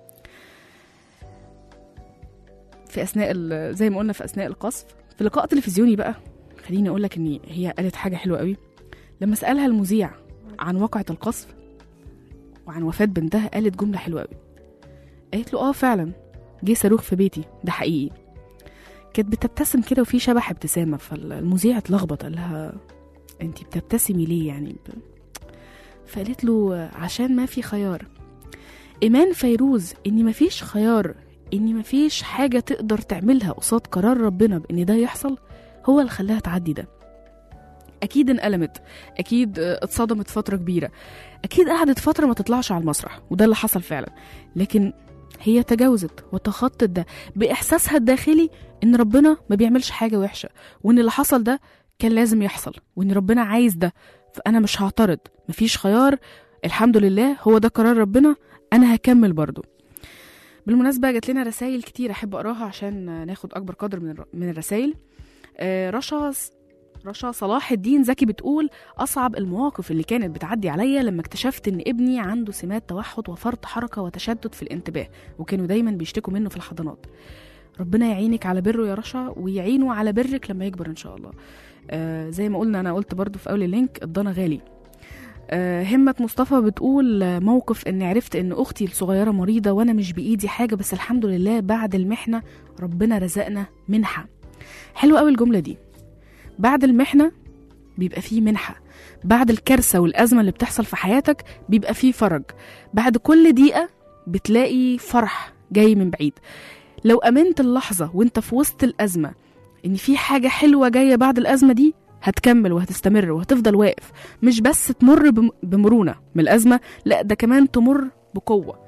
في أثناء ال- زي ما قلنا في أثناء القصف في لقاء تلفزيوني بقى خليني أقول لك إن هي قالت حاجة حلوة قوي لما سألها المذيع عن واقعة القصف وعن وفاة بنتها قالت جملة حلوة قوي قالت له اه فعلا جه صاروخ في بيتي ده حقيقي كانت بتبتسم كده وفي شبح ابتسامة فالمذيع اتلخبط قال لها انتي بتبتسمي ليه يعني ب... فقالت له عشان ما في خيار إيمان فيروز إن مفيش خيار إن مفيش حاجة تقدر تعملها قصاد قرار ربنا بإن ده يحصل هو اللي خلاها تعدي ده أكيد انقلمت أكيد آه، اتصدمت فترة كبيرة أكيد قعدت فترة ما تطلعش على المسرح وده اللي حصل فعلا لكن هي تجاوزت وتخطت ده بإحساسها الداخلي إن ربنا ما بيعملش حاجة وحشة وإن اللي حصل ده كان لازم يحصل وإن ربنا عايز ده فأنا مش هعترض مفيش خيار الحمد لله هو ده قرار ربنا أنا هكمل برضو بالمناسبة جات لنا رسائل كتير أحب أقراها عشان ناخد أكبر قدر من الر- من الرسائل آه، رشا رشا صلاح الدين زكي بتقول أصعب المواقف اللي كانت بتعدي عليا لما اكتشفت إن ابني عنده سمات توحد وفرط حركة وتشدد في الانتباه وكانوا دايما بيشتكوا منه في الحضانات ربنا يعينك على بره يا رشا ويعينه على برك لما يكبر إن شاء الله آه زي ما قلنا أنا قلت برضو في أول اللينك الضنا غالي آه، همة مصطفى بتقول آه، موقف اني عرفت ان اختي الصغيرة مريضة وانا مش بايدي حاجة بس الحمد لله بعد المحنة ربنا رزقنا منحة حلوة قوي الجملة دي بعد المحنة بيبقى فيه منحة بعد الكارثة والأزمة اللي بتحصل في حياتك بيبقى فيه فرج بعد كل دقيقة بتلاقي فرح جاي من بعيد لو أمنت اللحظة وانت في وسط الأزمة إن في حاجة حلوة جاية بعد الأزمة دي هتكمل وهتستمر وهتفضل واقف مش بس تمر بم- بمرونة من الأزمة لا ده كمان تمر بقوة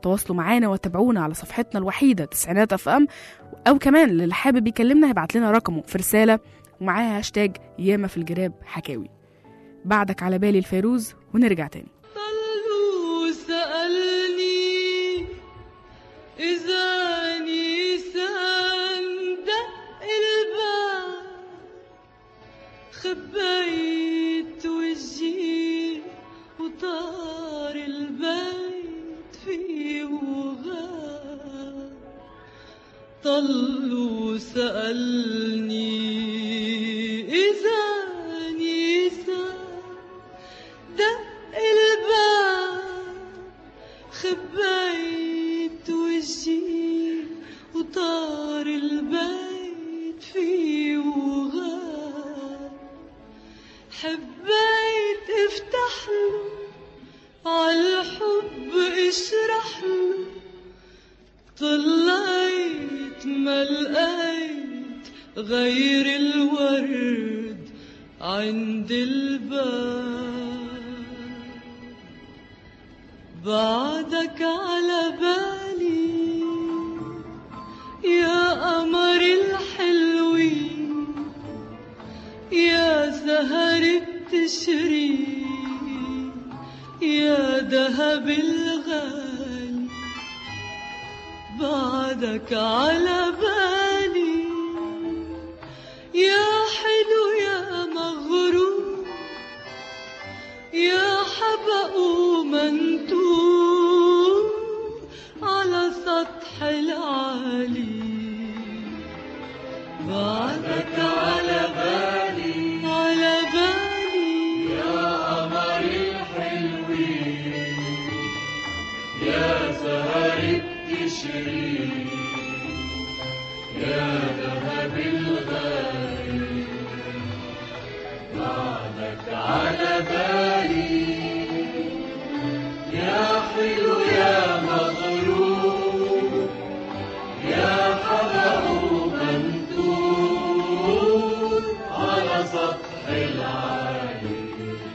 تواصلوا معانا وتابعونا على صفحتنا الوحيدة تسعينات اف ام أو كمان اللي حابب يكلمنا هيبعت لنا رقمه في رسالة ومعاها هاشتاج ياما في الجراب حكاوي بعدك على بالي الفيروز ونرجع تاني طلوا سألني إذا نيسان دق الباب خبيت وجهي وطار البيت فيه وغاب طلوا سألني إذا نيسان دق الباب خبيت وجهي وطار البيت فيه وغاب حبيت افتح له عالحب اشرح له طلعت ما لقيت غير الورد عند الباب بعدك على بالي يا قمر الحلوين يا زهر بتشري يا دهب الغالي بعدك على بالي يا حلو يا مغرور يا حبق ومنتور على سطح العالي بعدك على بالي على بالي يا قمر الحلوين يا سهر التشرين يا ذهب الغالي بعدك على بالي يا حلو يا مغرور يا حبق منثور على سطح العالي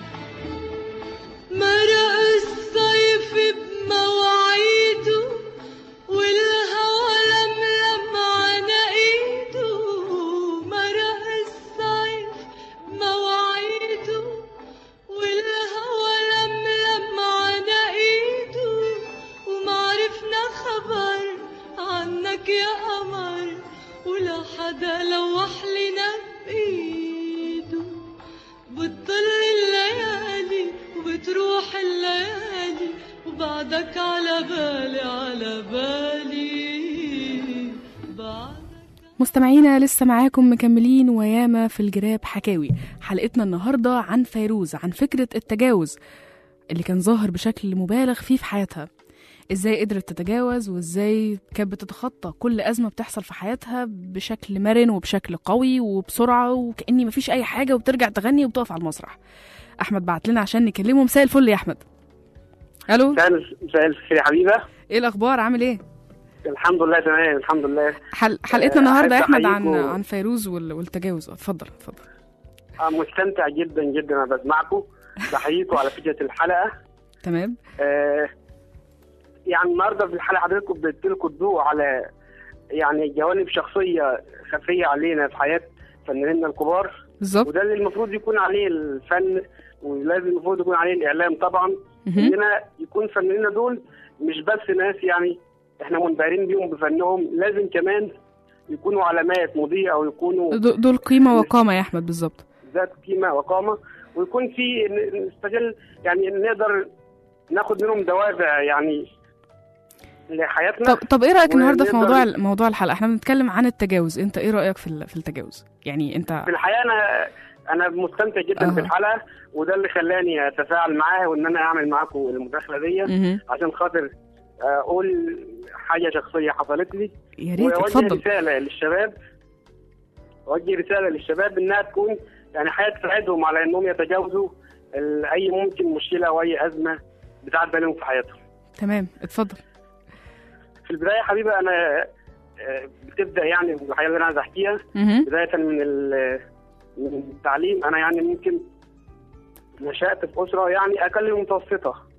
مرق الصيف بمواعيده والهوى لملم على ايده مرق الصيف بمواعيده والهوى لملم على ايده وما عرفنا خبر عنك يا قمر ولا حدا لوح لنا بايده بتطل الليالي وبتروح الليالي وبعدك على بالي على بالي بعدك مستمعينا لسه معاكم مكملين وياما في الجراب حكاوي حلقتنا النهاردة عن فيروز عن فكرة التجاوز اللي كان ظاهر بشكل مبالغ فيه في حياتها ازاي قدرت تتجاوز وازاي كانت بتتخطى كل أزمة بتحصل في حياتها بشكل مرن وبشكل قوي وبسرعة وكأني مفيش أي حاجة وبترجع تغني وبتقف على المسرح أحمد بعت لنا عشان نكلمه مساء الفل يا أحمد ألو مساء مساء الخير يا حبيبه إيه الأخبار عامل إيه؟ الحمد لله تمام الحمد لله حل... حلقتنا آه، النهارده يا أحب أحمد عن أحييكم. عن فيروز وال... والتجاوز اتفضل اتفضل أنا مستمتع جدا جدا انا بسمعكم بحييكم على فكره الحلقه تمام آه يعني النهارده في الحلقه حضرتكم بتلقوا الضوء على يعني جوانب شخصيه خفيه علينا في حياه فنانينا الكبار بالظبط وده اللي المفروض يكون عليه الفن ولازم المفروض يكون عليه الاعلام طبعا مهم. اننا يكون فنانينا دول مش بس ناس يعني احنا منبهرين بيهم بفنهم لازم كمان يكونوا علامات مضيئه او يكونوا دو- دول قيمة وقامة يا أحمد بالظبط ذات قيمه وقامه ويكون في ن- نستغل يعني نقدر ناخد منهم دوافع يعني لحياتنا طب طب ايه رايك النهارده في ونقدر- موضوع موضوع الحلقه احنا بنتكلم عن التجاوز انت ايه رايك في ال- في التجاوز يعني انت في الحقيقه انا انا مستمتع جدا أها. بالحلقه وده اللي خلاني اتفاعل معاها وان انا اعمل معاكم المداخله دي مهم. عشان خاطر اقول حاجه شخصيه حصلت لي يا ريت واوجه اتفضل رساله للشباب اوجه رساله للشباب انها تكون يعني حياه تساعدهم على انهم يتجاوزوا ال- اي ممكن مشكله او اي ازمه بتعدي عليهم في حياتهم. تمام اتفضل في البدايه يا حبيبه انا آه، بتبدا يعني الحاجه اللي انا عايز احكيها مهم. بدايه من ال- من التعليم انا يعني ممكن نشات في اسره يعني اقل من متوسطه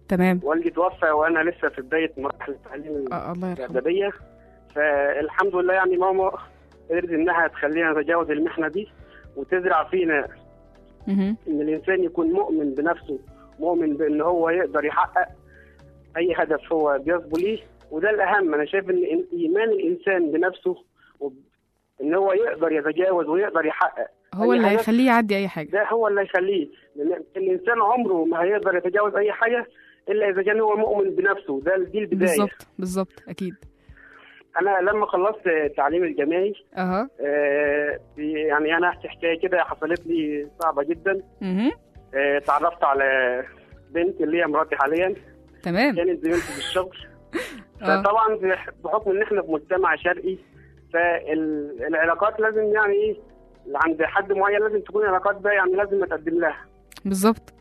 تمام والدي توفى وانا لسه في بدايه مراحل التعليم آه الله يرحمه الاعداديه فالحمد لله يعني ماما قدرت انها تخلينا نتجاوز المحنه دي وتزرع فينا مهم. ان الانسان يكون مؤمن بنفسه مؤمن بان هو يقدر يحقق اي هدف هو بيصبو ليه وده الاهم انا شايف ان إن- ايمان الانسان بنفسه وب- ان هو يقدر يتجاوز ويقدر يحقق هو أي اللي هدف هيخليه يعدي اي حاجه ده هو اللي هيخليه لان الانسان عمره ما هيقدر يتجاوز اي حاجه الا اذا كان هو مؤمن بنفسه ده دي البدايه بالظبط بالظبط اكيد انا لما خلصت التعليم الجامعي اها آه، في- يعني انا احكي حكايه كده حصلت لي صعبه جدا مهم. آه، اتعرفت على بنت اللي هي مراتي حاليا تمام كانت زميلتي في الشغل اه فطبعا بح- بحكم ان احنا في مجتمع شرقي فالعلاقات لازم يعني ايه عند حد معين لازم تكون العلاقات ده يعني لازم اتقدم لها بالظبط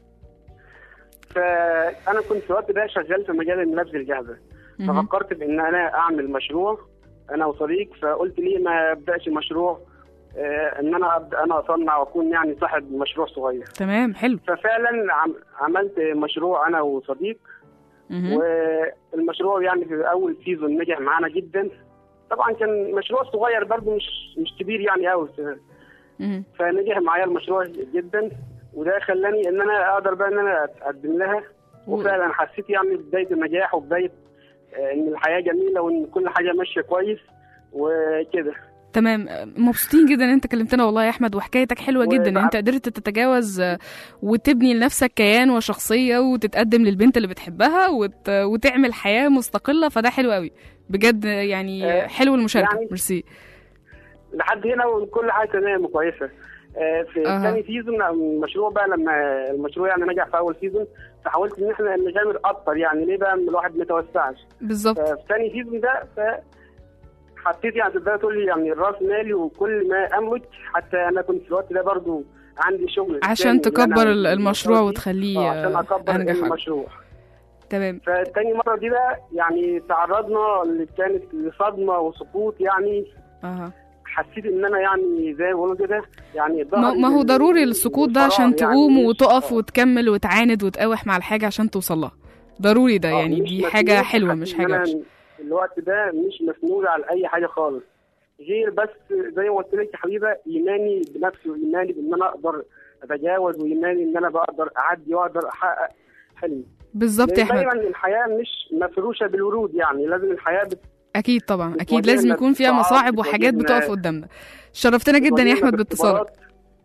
فانا كنت في الوقت ده شغال في مجال الملابس الجاهزه مهم. ففكرت بان انا اعمل مشروع انا وصديق فقلت ليه ما ابداش مشروع آه، ان انا ابدا انا اصنع واكون يعني صاحب مشروع صغير تمام حلو ففعلا عم عملت مشروع انا وصديق مهم. والمشروع يعني في اول سيزون نجح معانا جدا طبعا كان مشروع صغير برضه مش مش كبير يعني قوي مهم. فنجح معايا المشروع جدا وده خلاني ان انا اقدر بقى ان انا اقدم لها وفعلا حسيت يعني بدايه النجاح وبدايه آه، ان الحياه جميله وان كل حاجه ماشيه كويس وكده تمام مبسوطين جدا ان انت كلمتنا والله يا احمد وحكايتك حلوه جدا ان وبعد- انت قدرت تتجاوز آه، وتبني لنفسك كيان وشخصيه وتتقدم للبنت اللي بتحبها وت... وتعمل حياه مستقله فده حلو قوي بجد يعني آه، حلو المشاركه يعني- ميرسي لحد هنا وكل حاجه تمام وكويسه آه، في أها. ثاني سيزون المشروع بقى لما المشروع يعني نجح في اول سيزون فحاولت ان احنا نغامر اكتر يعني ليه بقى إن الواحد ما يتوسعش بالظبط ففي ثاني سيزون ده ف حطيت يعني تقدر تقول لي يعني راس مالي وكل ما املك حتى انا كنت في الوقت ده برضو عندي شغل عشان تاني اللي أنا تكبر ال- المشروع متجوز فيه. وتخليه آه، عشان آه، اكبر انجح أكتر. المشروع تمام فتاني مره دي بقى يعني تعرضنا اللي كانت لصدمه وسقوط يعني اها حسيت ان انا يعني زي ما بيقولوا كده يعني ما, ظهري ما هو من- ضروري السقوط ده من عشان فراغ تقوم مش- وتقف آه. وتكمل وتعاند وتقاوح مع الحاجه عشان توصل لها ضروري ده آه، يعني مش دي مسنود. حاجه حلوه حسيت مش إن حاجه أنا وحشه الوقت ده مش مسنود على اي حاجه خالص غير بس زي ما قلت لك يا حبيبه ايماني بنفسي وايماني بان انا اقدر اتجاوز وايماني ان انا بقدر اعدي واقدر احقق حلمي بالظبط يا لأن احمد دايما الحياه مش مفروشه بالورود يعني لازم الحياه بت... اكيد طبعا اكيد بتواجهنا لازم يكون فيها بصعاب، مصاعب وحاجات بتواجهنا- بتقف قدامنا شرفتنا جدا يا بتواجهنا احمد باتصالك باختبارات.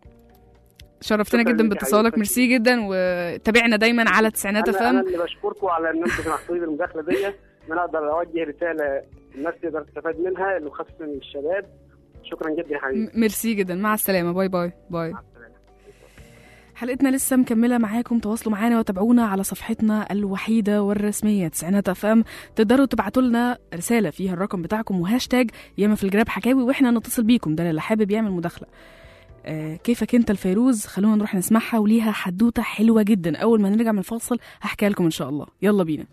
شرفتنا شكراً جدا ليك يا باتصالك حبيبتي. ميرسي جدا وتابعنا دايما على تسعينات انا انا افهم اللي بشكركم على ان انتم سمحتوا لي بالمداخله دي ان انا اقدر اوجه رساله الناس تقدر تستفاد منها وخاصه الشباب شكرا جدا يا حبيبي ميرسي جدا مع السلامه باي باي باي مع السلامه حلقتنا لسه مكملة معاكم تواصلوا معانا وتابعونا على صفحتنا الوحيدة والرسمية تسعينات اف ام تقدروا تبعتوا لنا رسالة فيها الرقم بتاعكم وهاشتاج ياما في الجراب حكاوي واحنا نتصل بيكم ده اللي حابب يعمل مداخلة آه كيفك انت الفيروز خلونا نروح نسمعها وليها حدوتة حلوة جدا اول ما نرجع من الفاصل هحكيها لكم ان شاء الله يلا بينا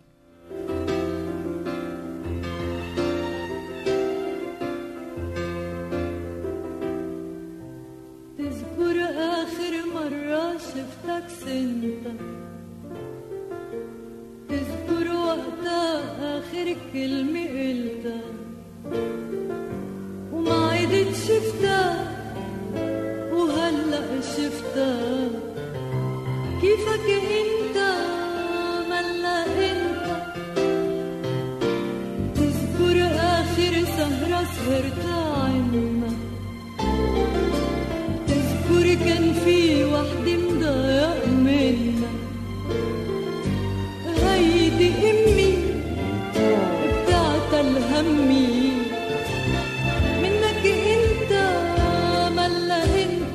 تذكر آخر مرة شفتك سنت تذكر وقتها آخر كلمة قلتها وما عدت شفتها وهلأ شفتها كيفك انت ملا انت تذكر آخر سهرة سهرتها عنا تذكر كان في وحدة مضايق منا هيدي أمي بتاعت الهمي منك انت ملا انت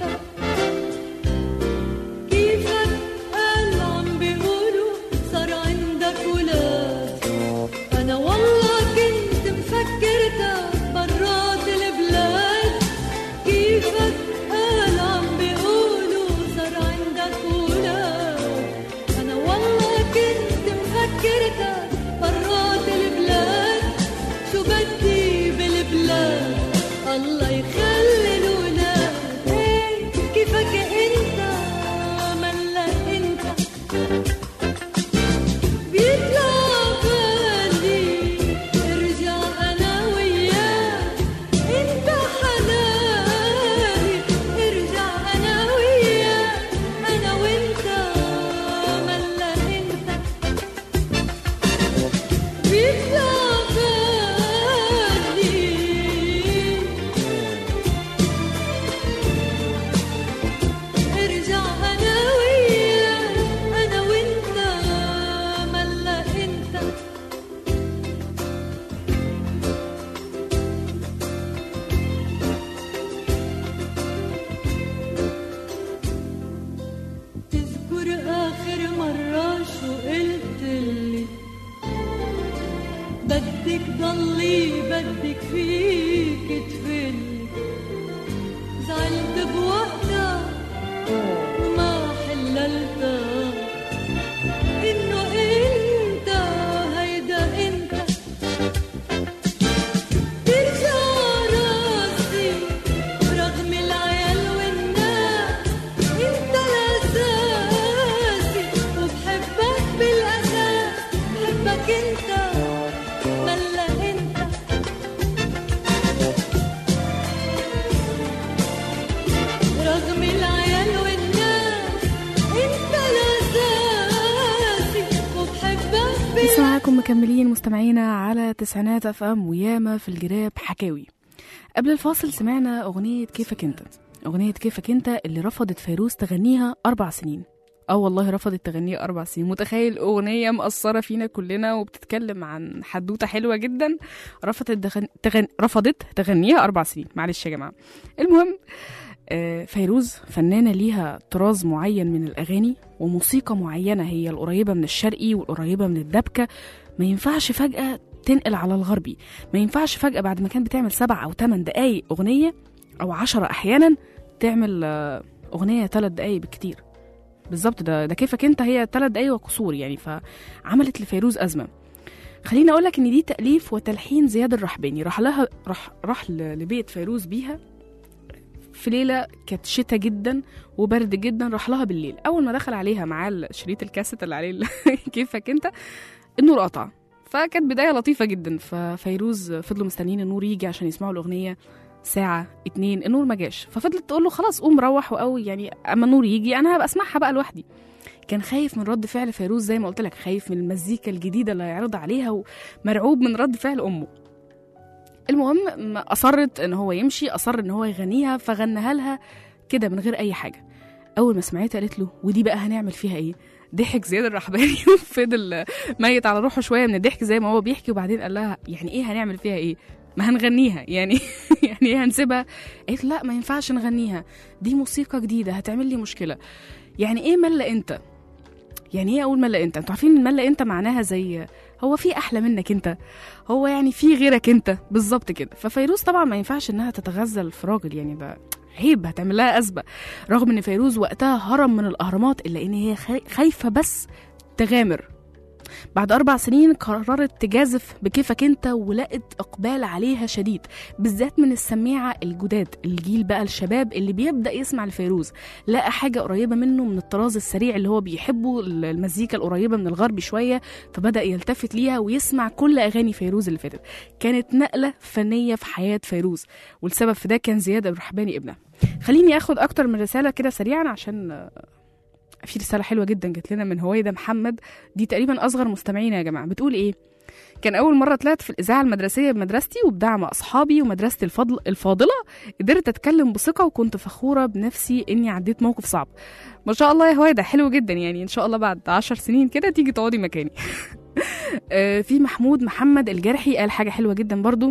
كيفك قال عم بيقولوا صار عندك ولاد انا والله كنت مفكرتك برات البلاد كيفك قال عم بيقولوا صار عندك ولاد انا والله كنت مفكرتك برات البلاد شو بدي بالبلاد الله يخلي الولاد إيه كيفك انت ملا انت بيجي شي بدك فيك تفلي زعلت بوقتها وما حللتها انه انت هيدا انت ترجع راسي رغم العيال والناس انت الاساسي وبحبك بالاساس بحبك انت ملا انت رغم العيال والناس انت الاساسي وبحبك لسه معاكم مكملين مستمعينا على تسعينات اف ام وياما في الجراب حكاوي قبل الفاصل سمعنا اغنيه كيفك انت اغنيه كيفك انت اللي رفضت فيروز تغنيها اربع سنين اه والله رفضت تغنيها اربع سنين متخيل اغنيه مأثره فينا كلنا وبتتكلم عن حدوته حلوه جدا رفضت دغن... تغن... رفضت تغنيها اربع سنين معلش يا جماعه المهم آه، فيروز فنانة ليها طراز معين من الأغاني وموسيقى معينة هي القريبة من الشرقي والقريبة من الدبكة ما ينفعش فجأة تنقل على الغربي ما ينفعش فجأة بعد ما كانت بتعمل سبع أو ثمان دقايق أغنية أو عشرة أحيانا تعمل آه، أغنية ثلاث دقايق بالكتير بالظبط ده ده كيفك انت هي ثلاث دقايق وقصور يعني فعملت لفيروز أزمة خليني أقول لك إن دي تأليف وتلحين زياد الرحباني راح لها راح راح ل- لبيت فيروز بيها في ليله كانت شتا جدا وبرد جدا راح لها بالليل اول ما دخل عليها معاه شريط الكاسيت اللي عليه ال- كيفك انت النور قطع فكانت بدايه لطيفه جدا ففيروز فضلوا مستنيين النور يجي عشان يسمعوا الاغنيه ساعة اتنين النور ما جاش ففضلت تقول له خلاص قوم روح وقوي يعني اما النور يجي انا هبقى اسمعها بقى لوحدي كان خايف من رد فعل فيروز زي ما قلت لك خايف من المزيكا الجديده اللي هيعرض عليها ومرعوب من رد فعل امه المهم ما اصرت ان هو يمشي اصر ان هو يغنيها فغناها لها كده من غير اي حاجه اول ما سمعتها قالت له ودي بقى هنعمل فيها ايه ضحك زياد الرحباني وفضل ميت على روحه شويه من الضحك زي ما هو بيحكي وبعدين قال لها يعني ايه هنعمل فيها ايه ما هنغنيها يعني يعني ايه هنسيبها قالت لا ما ينفعش نغنيها دي موسيقى جديده هتعمل لي مشكله يعني ايه ملا انت يعني ايه اقول ملا انت انتوا عارفين ملا انت معناها زي هو في احلى منك انت هو يعني في غيرك انت بالظبط كده ففيروز طبعا ما ينفعش انها تتغزل في راجل يعني ده عيب هتعمل لها أزمة رغم ان فيروز وقتها هرم من الاهرامات الا ان هي خاي- خايفه بس تغامر بعد أربع سنين قررت تجازف بكيفك أنت ولقت إقبال عليها شديد بالذات من السميعة الجداد الجيل بقى الشباب اللي بيبدأ يسمع لفيروز لقى حاجة قريبة منه من الطراز السريع اللي هو بيحبه المزيكا القريبة من الغرب شوية فبدأ يلتفت ليها ويسمع كل أغاني فيروز اللي فاتت كانت نقلة فنية في حياة فيروز والسبب في ده كان زياد الرحباني ابنها خليني أخد أكتر من رسالة كده سريعا عشان آه، في رسالة حلوة جدا جت لنا من هويدا محمد دي تقريبا أصغر مستمعينا يا جماعة بتقول إيه كان أول مرة طلعت في الإذاعة المدرسية بمدرستي وبدعم أصحابي ومدرستي الفضل الفاضلة قدرت أتكلم بثقة وكنت فخورة بنفسي إني عديت موقف صعب ما شاء الله يا هويدا حلو جدا يعني إن شاء الله بعد عشر سنين كده تيجي تقعدي مكاني آه، في محمود محمد الجرحي قال حاجة حلوة جدا برضو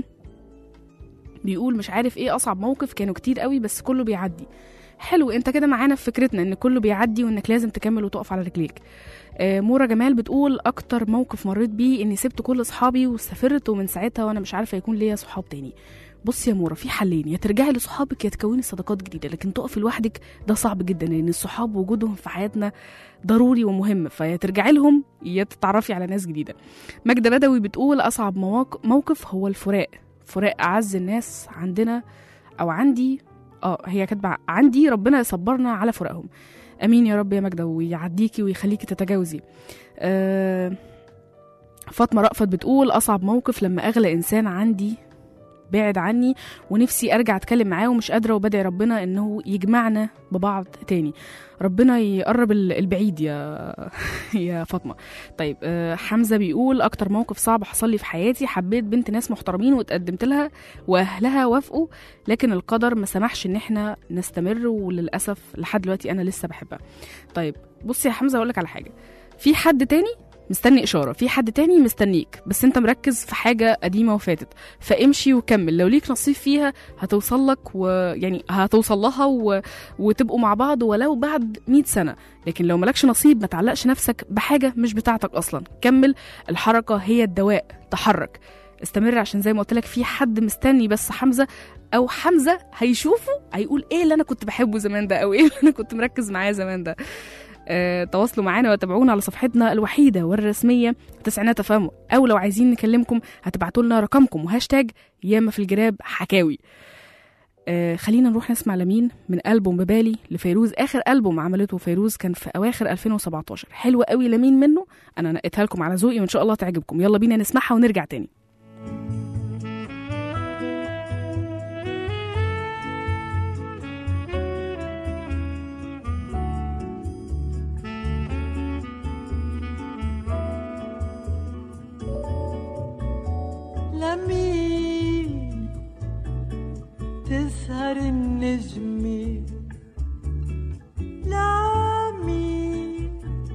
بيقول مش عارف ايه اصعب موقف كانوا كتير قوي بس كله بيعدي حلو انت كده معانا في فكرتنا ان كله بيعدي وانك لازم تكمل وتقف على رجليك آه، مورا جمال بتقول اكتر موقف مريت بيه اني سبت كل اصحابي وسافرت ومن ساعتها وانا مش عارفه يكون ليا صحاب تاني بص يا مورا في حلين يا ترجعي لصحابك يا تكوني صداقات جديده لكن تقفي لوحدك ده صعب جدا لان الصحاب وجودهم في حياتنا ضروري ومهم فيا ترجعي لهم يا تتعرفي على ناس جديده ماجدة بدوي بتقول اصعب مواق- موقف هو الفراق فراق اعز الناس عندنا او عندي اه هي كاتبه عندي ربنا يصبرنا على فراقهم امين يا رب يا ماجدة ويعديكي ويخليكي تتجاوزي آه فاطمه رأفت بتقول اصعب موقف لما اغلى انسان عندي بعد عني ونفسي ارجع اتكلم معاه ومش قادره وبدعي ربنا انه يجمعنا ببعض تاني ربنا يقرب ال- البعيد يا يا فاطمه طيب آه، حمزه بيقول اكتر موقف صعب حصل لي في حياتي حبيت بنت ناس محترمين واتقدمت لها واهلها وافقوا لكن القدر ما سمحش ان احنا نستمر وللاسف لحد دلوقتي انا لسه بحبها طيب بصي يا حمزه اقول لك على حاجه في حد تاني مستني اشاره في حد تاني مستنيك بس انت مركز في حاجه قديمه وفاتت فامشي وكمل لو ليك نصيب فيها هتوصل لك ويعني هتوصل لها و... وتبقوا مع بعض ولو بعد 100 سنه لكن لو مالكش نصيب ما تعلقش نفسك بحاجه مش بتاعتك اصلا كمل الحركه هي الدواء تحرك استمر عشان زي ما قلت لك في حد مستني بس حمزه او حمزه هيشوفه هيقول ايه اللي انا كنت بحبه زمان ده او ايه اللي انا كنت مركز معاه زمان ده آه، تواصلوا معانا وتابعونا على صفحتنا الوحيده والرسميه تسعينات افهموا او لو عايزين نكلمكم هتبعتوا لنا رقمكم وهاشتاج ياما في الجراب حكاوي آه خلينا نروح نسمع لمين من ألبوم ببالي لفيروز آخر ألبوم عملته فيروز كان في أواخر 2017 حلوة قوي لمين منه أنا نقيتها لكم على ذوقي وإن شاء الله تعجبكم يلا بينا نسمعها ونرجع تاني لمين تسهر النجمة لمين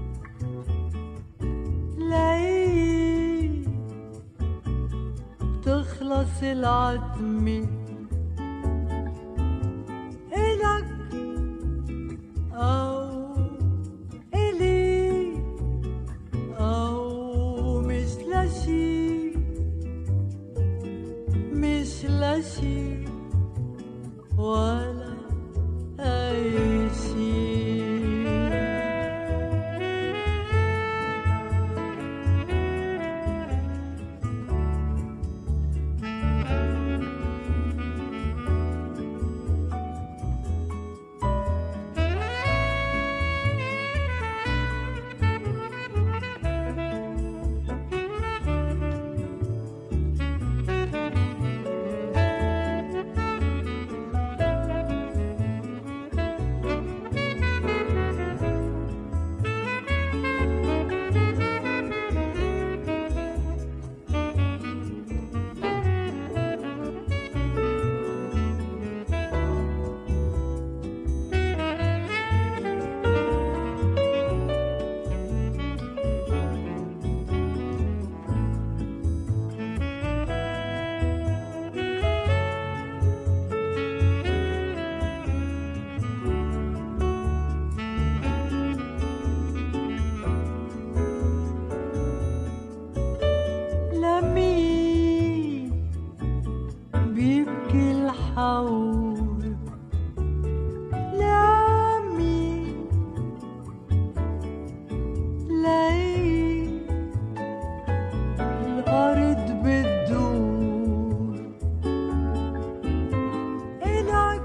لعيد تخلص العتمة إلك أو إلي أو مش لشي مش لشي ولا أي شي لمين بيبكي الحور لمين لعين الأرض بتدور إلك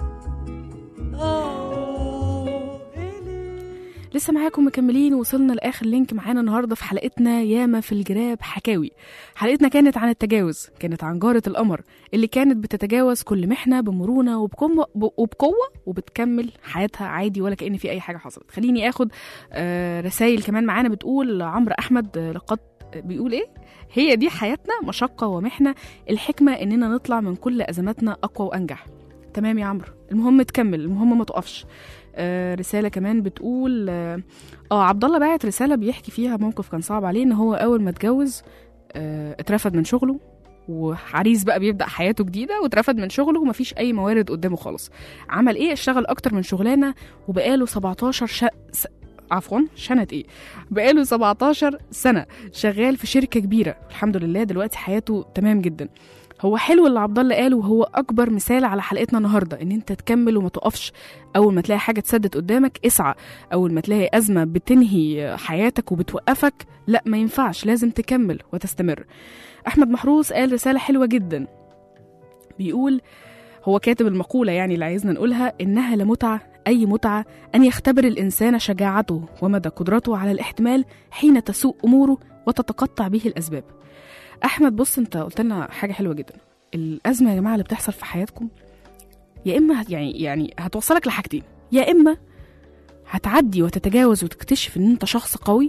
أو إلي لسه معاكم مكملين وصلنا لاخر لينك معانا النهارده في حلقتنا ياما في الجراب حكاوي حلقتنا كانت عن التجاوز كانت عن جارة القمر اللي كانت بتتجاوز كل محنة بمرونة وبقوة وبقوة وبتكمل حياتها عادي ولا كأن في أي حاجة حصلت خليني آخد آه رسائل كمان معانا بتقول عمرو أحمد آه، لقد بيقول إيه هي دي حياتنا مشقة ومحنة الحكمة إننا نطلع من كل أزماتنا أقوى وأنجح تمام يا عمرو المهم تكمل المهم ما تقفش آه رسالة كمان بتقول اه آه، عبد الله باعت رسالة بيحكي فيها موقف كان صعب عليه ان هو اول ما اتجوز آه اترفد من شغله وعريس بقى بيبدا حياته جديده واترفد من شغله ومفيش اي موارد قدامه خالص عمل ايه اشتغل اكتر من شغلانه وبقاله 17 ش... س... عفوا شنت ايه بقاله 17 سنه شغال في شركه كبيره الحمد لله دلوقتي حياته تمام جدا هو حلو اللي عبد الله قاله وهو اكبر مثال على حلقتنا النهارده ان انت تكمل وما تقفش اول ما تلاقي حاجه تسدد قدامك اسعى اول ما تلاقي ازمه بتنهي حياتك وبتوقفك لا ما ينفعش لازم تكمل وتستمر احمد محروس قال رساله حلوه جدا بيقول هو كاتب المقوله يعني اللي عايزنا نقولها انها لمتعه اي متعه ان يختبر الانسان شجاعته ومدى قدرته على الاحتمال حين تسوء اموره وتتقطع به الاسباب احمد بص انت قلت لنا حاجه حلوه جدا الازمه يا جماعه اللي بتحصل في حياتكم يا اما هت يعني يعني هتوصلك لحاجتين يا اما هتعدي وتتجاوز وتكتشف ان انت شخص قوي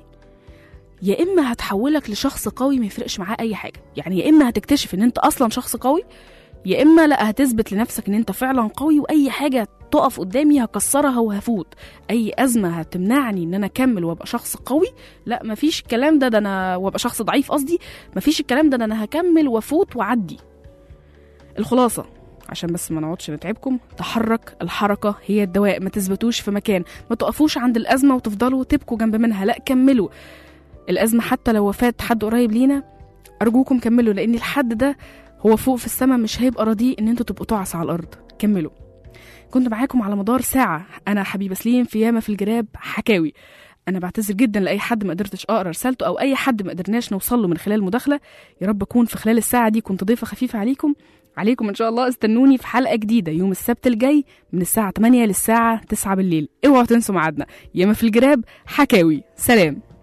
يا اما هتحولك لشخص قوي ما يفرقش معاه اي حاجه يعني يا اما هتكتشف ان انت اصلا شخص قوي يا اما لا هتثبت لنفسك ان انت فعلا قوي واي حاجه تقف قدامي هكسرها وهفوت اي ازمه هتمنعني ان انا اكمل وابقى شخص قوي لا مفيش الكلام ده ده انا وابقى شخص ضعيف قصدي مفيش الكلام ده ده انا هكمل وافوت واعدي الخلاصه عشان بس ما نقعدش نتعبكم تحرك الحركة هي الدواء ما تثبتوش في مكان ما تقفوش عند الأزمة وتفضلوا تبكوا جنب منها لا كملوا الأزمة حتى لو وفاة حد قريب لينا ارجوكم كملوا لان الحد ده هو فوق في السماء مش هيبقى راضي ان انتوا تبقوا تعس على الارض كملوا كنت معاكم على مدار ساعة أنا حبيبة سليم في ياما في الجراب حكاوي أنا بعتذر جدا لأي حد ما قدرتش أقرأ رسالته أو أي حد ما قدرناش نوصل له من خلال المداخلة يا رب أكون في خلال الساعة دي كنت ضيفة خفيفة عليكم عليكم إن شاء الله استنوني في حلقة جديدة يوم السبت الجاي من الساعة 8 للساعة 9 بالليل اوعوا تنسوا ميعادنا ياما في الجراب حكاوي سلام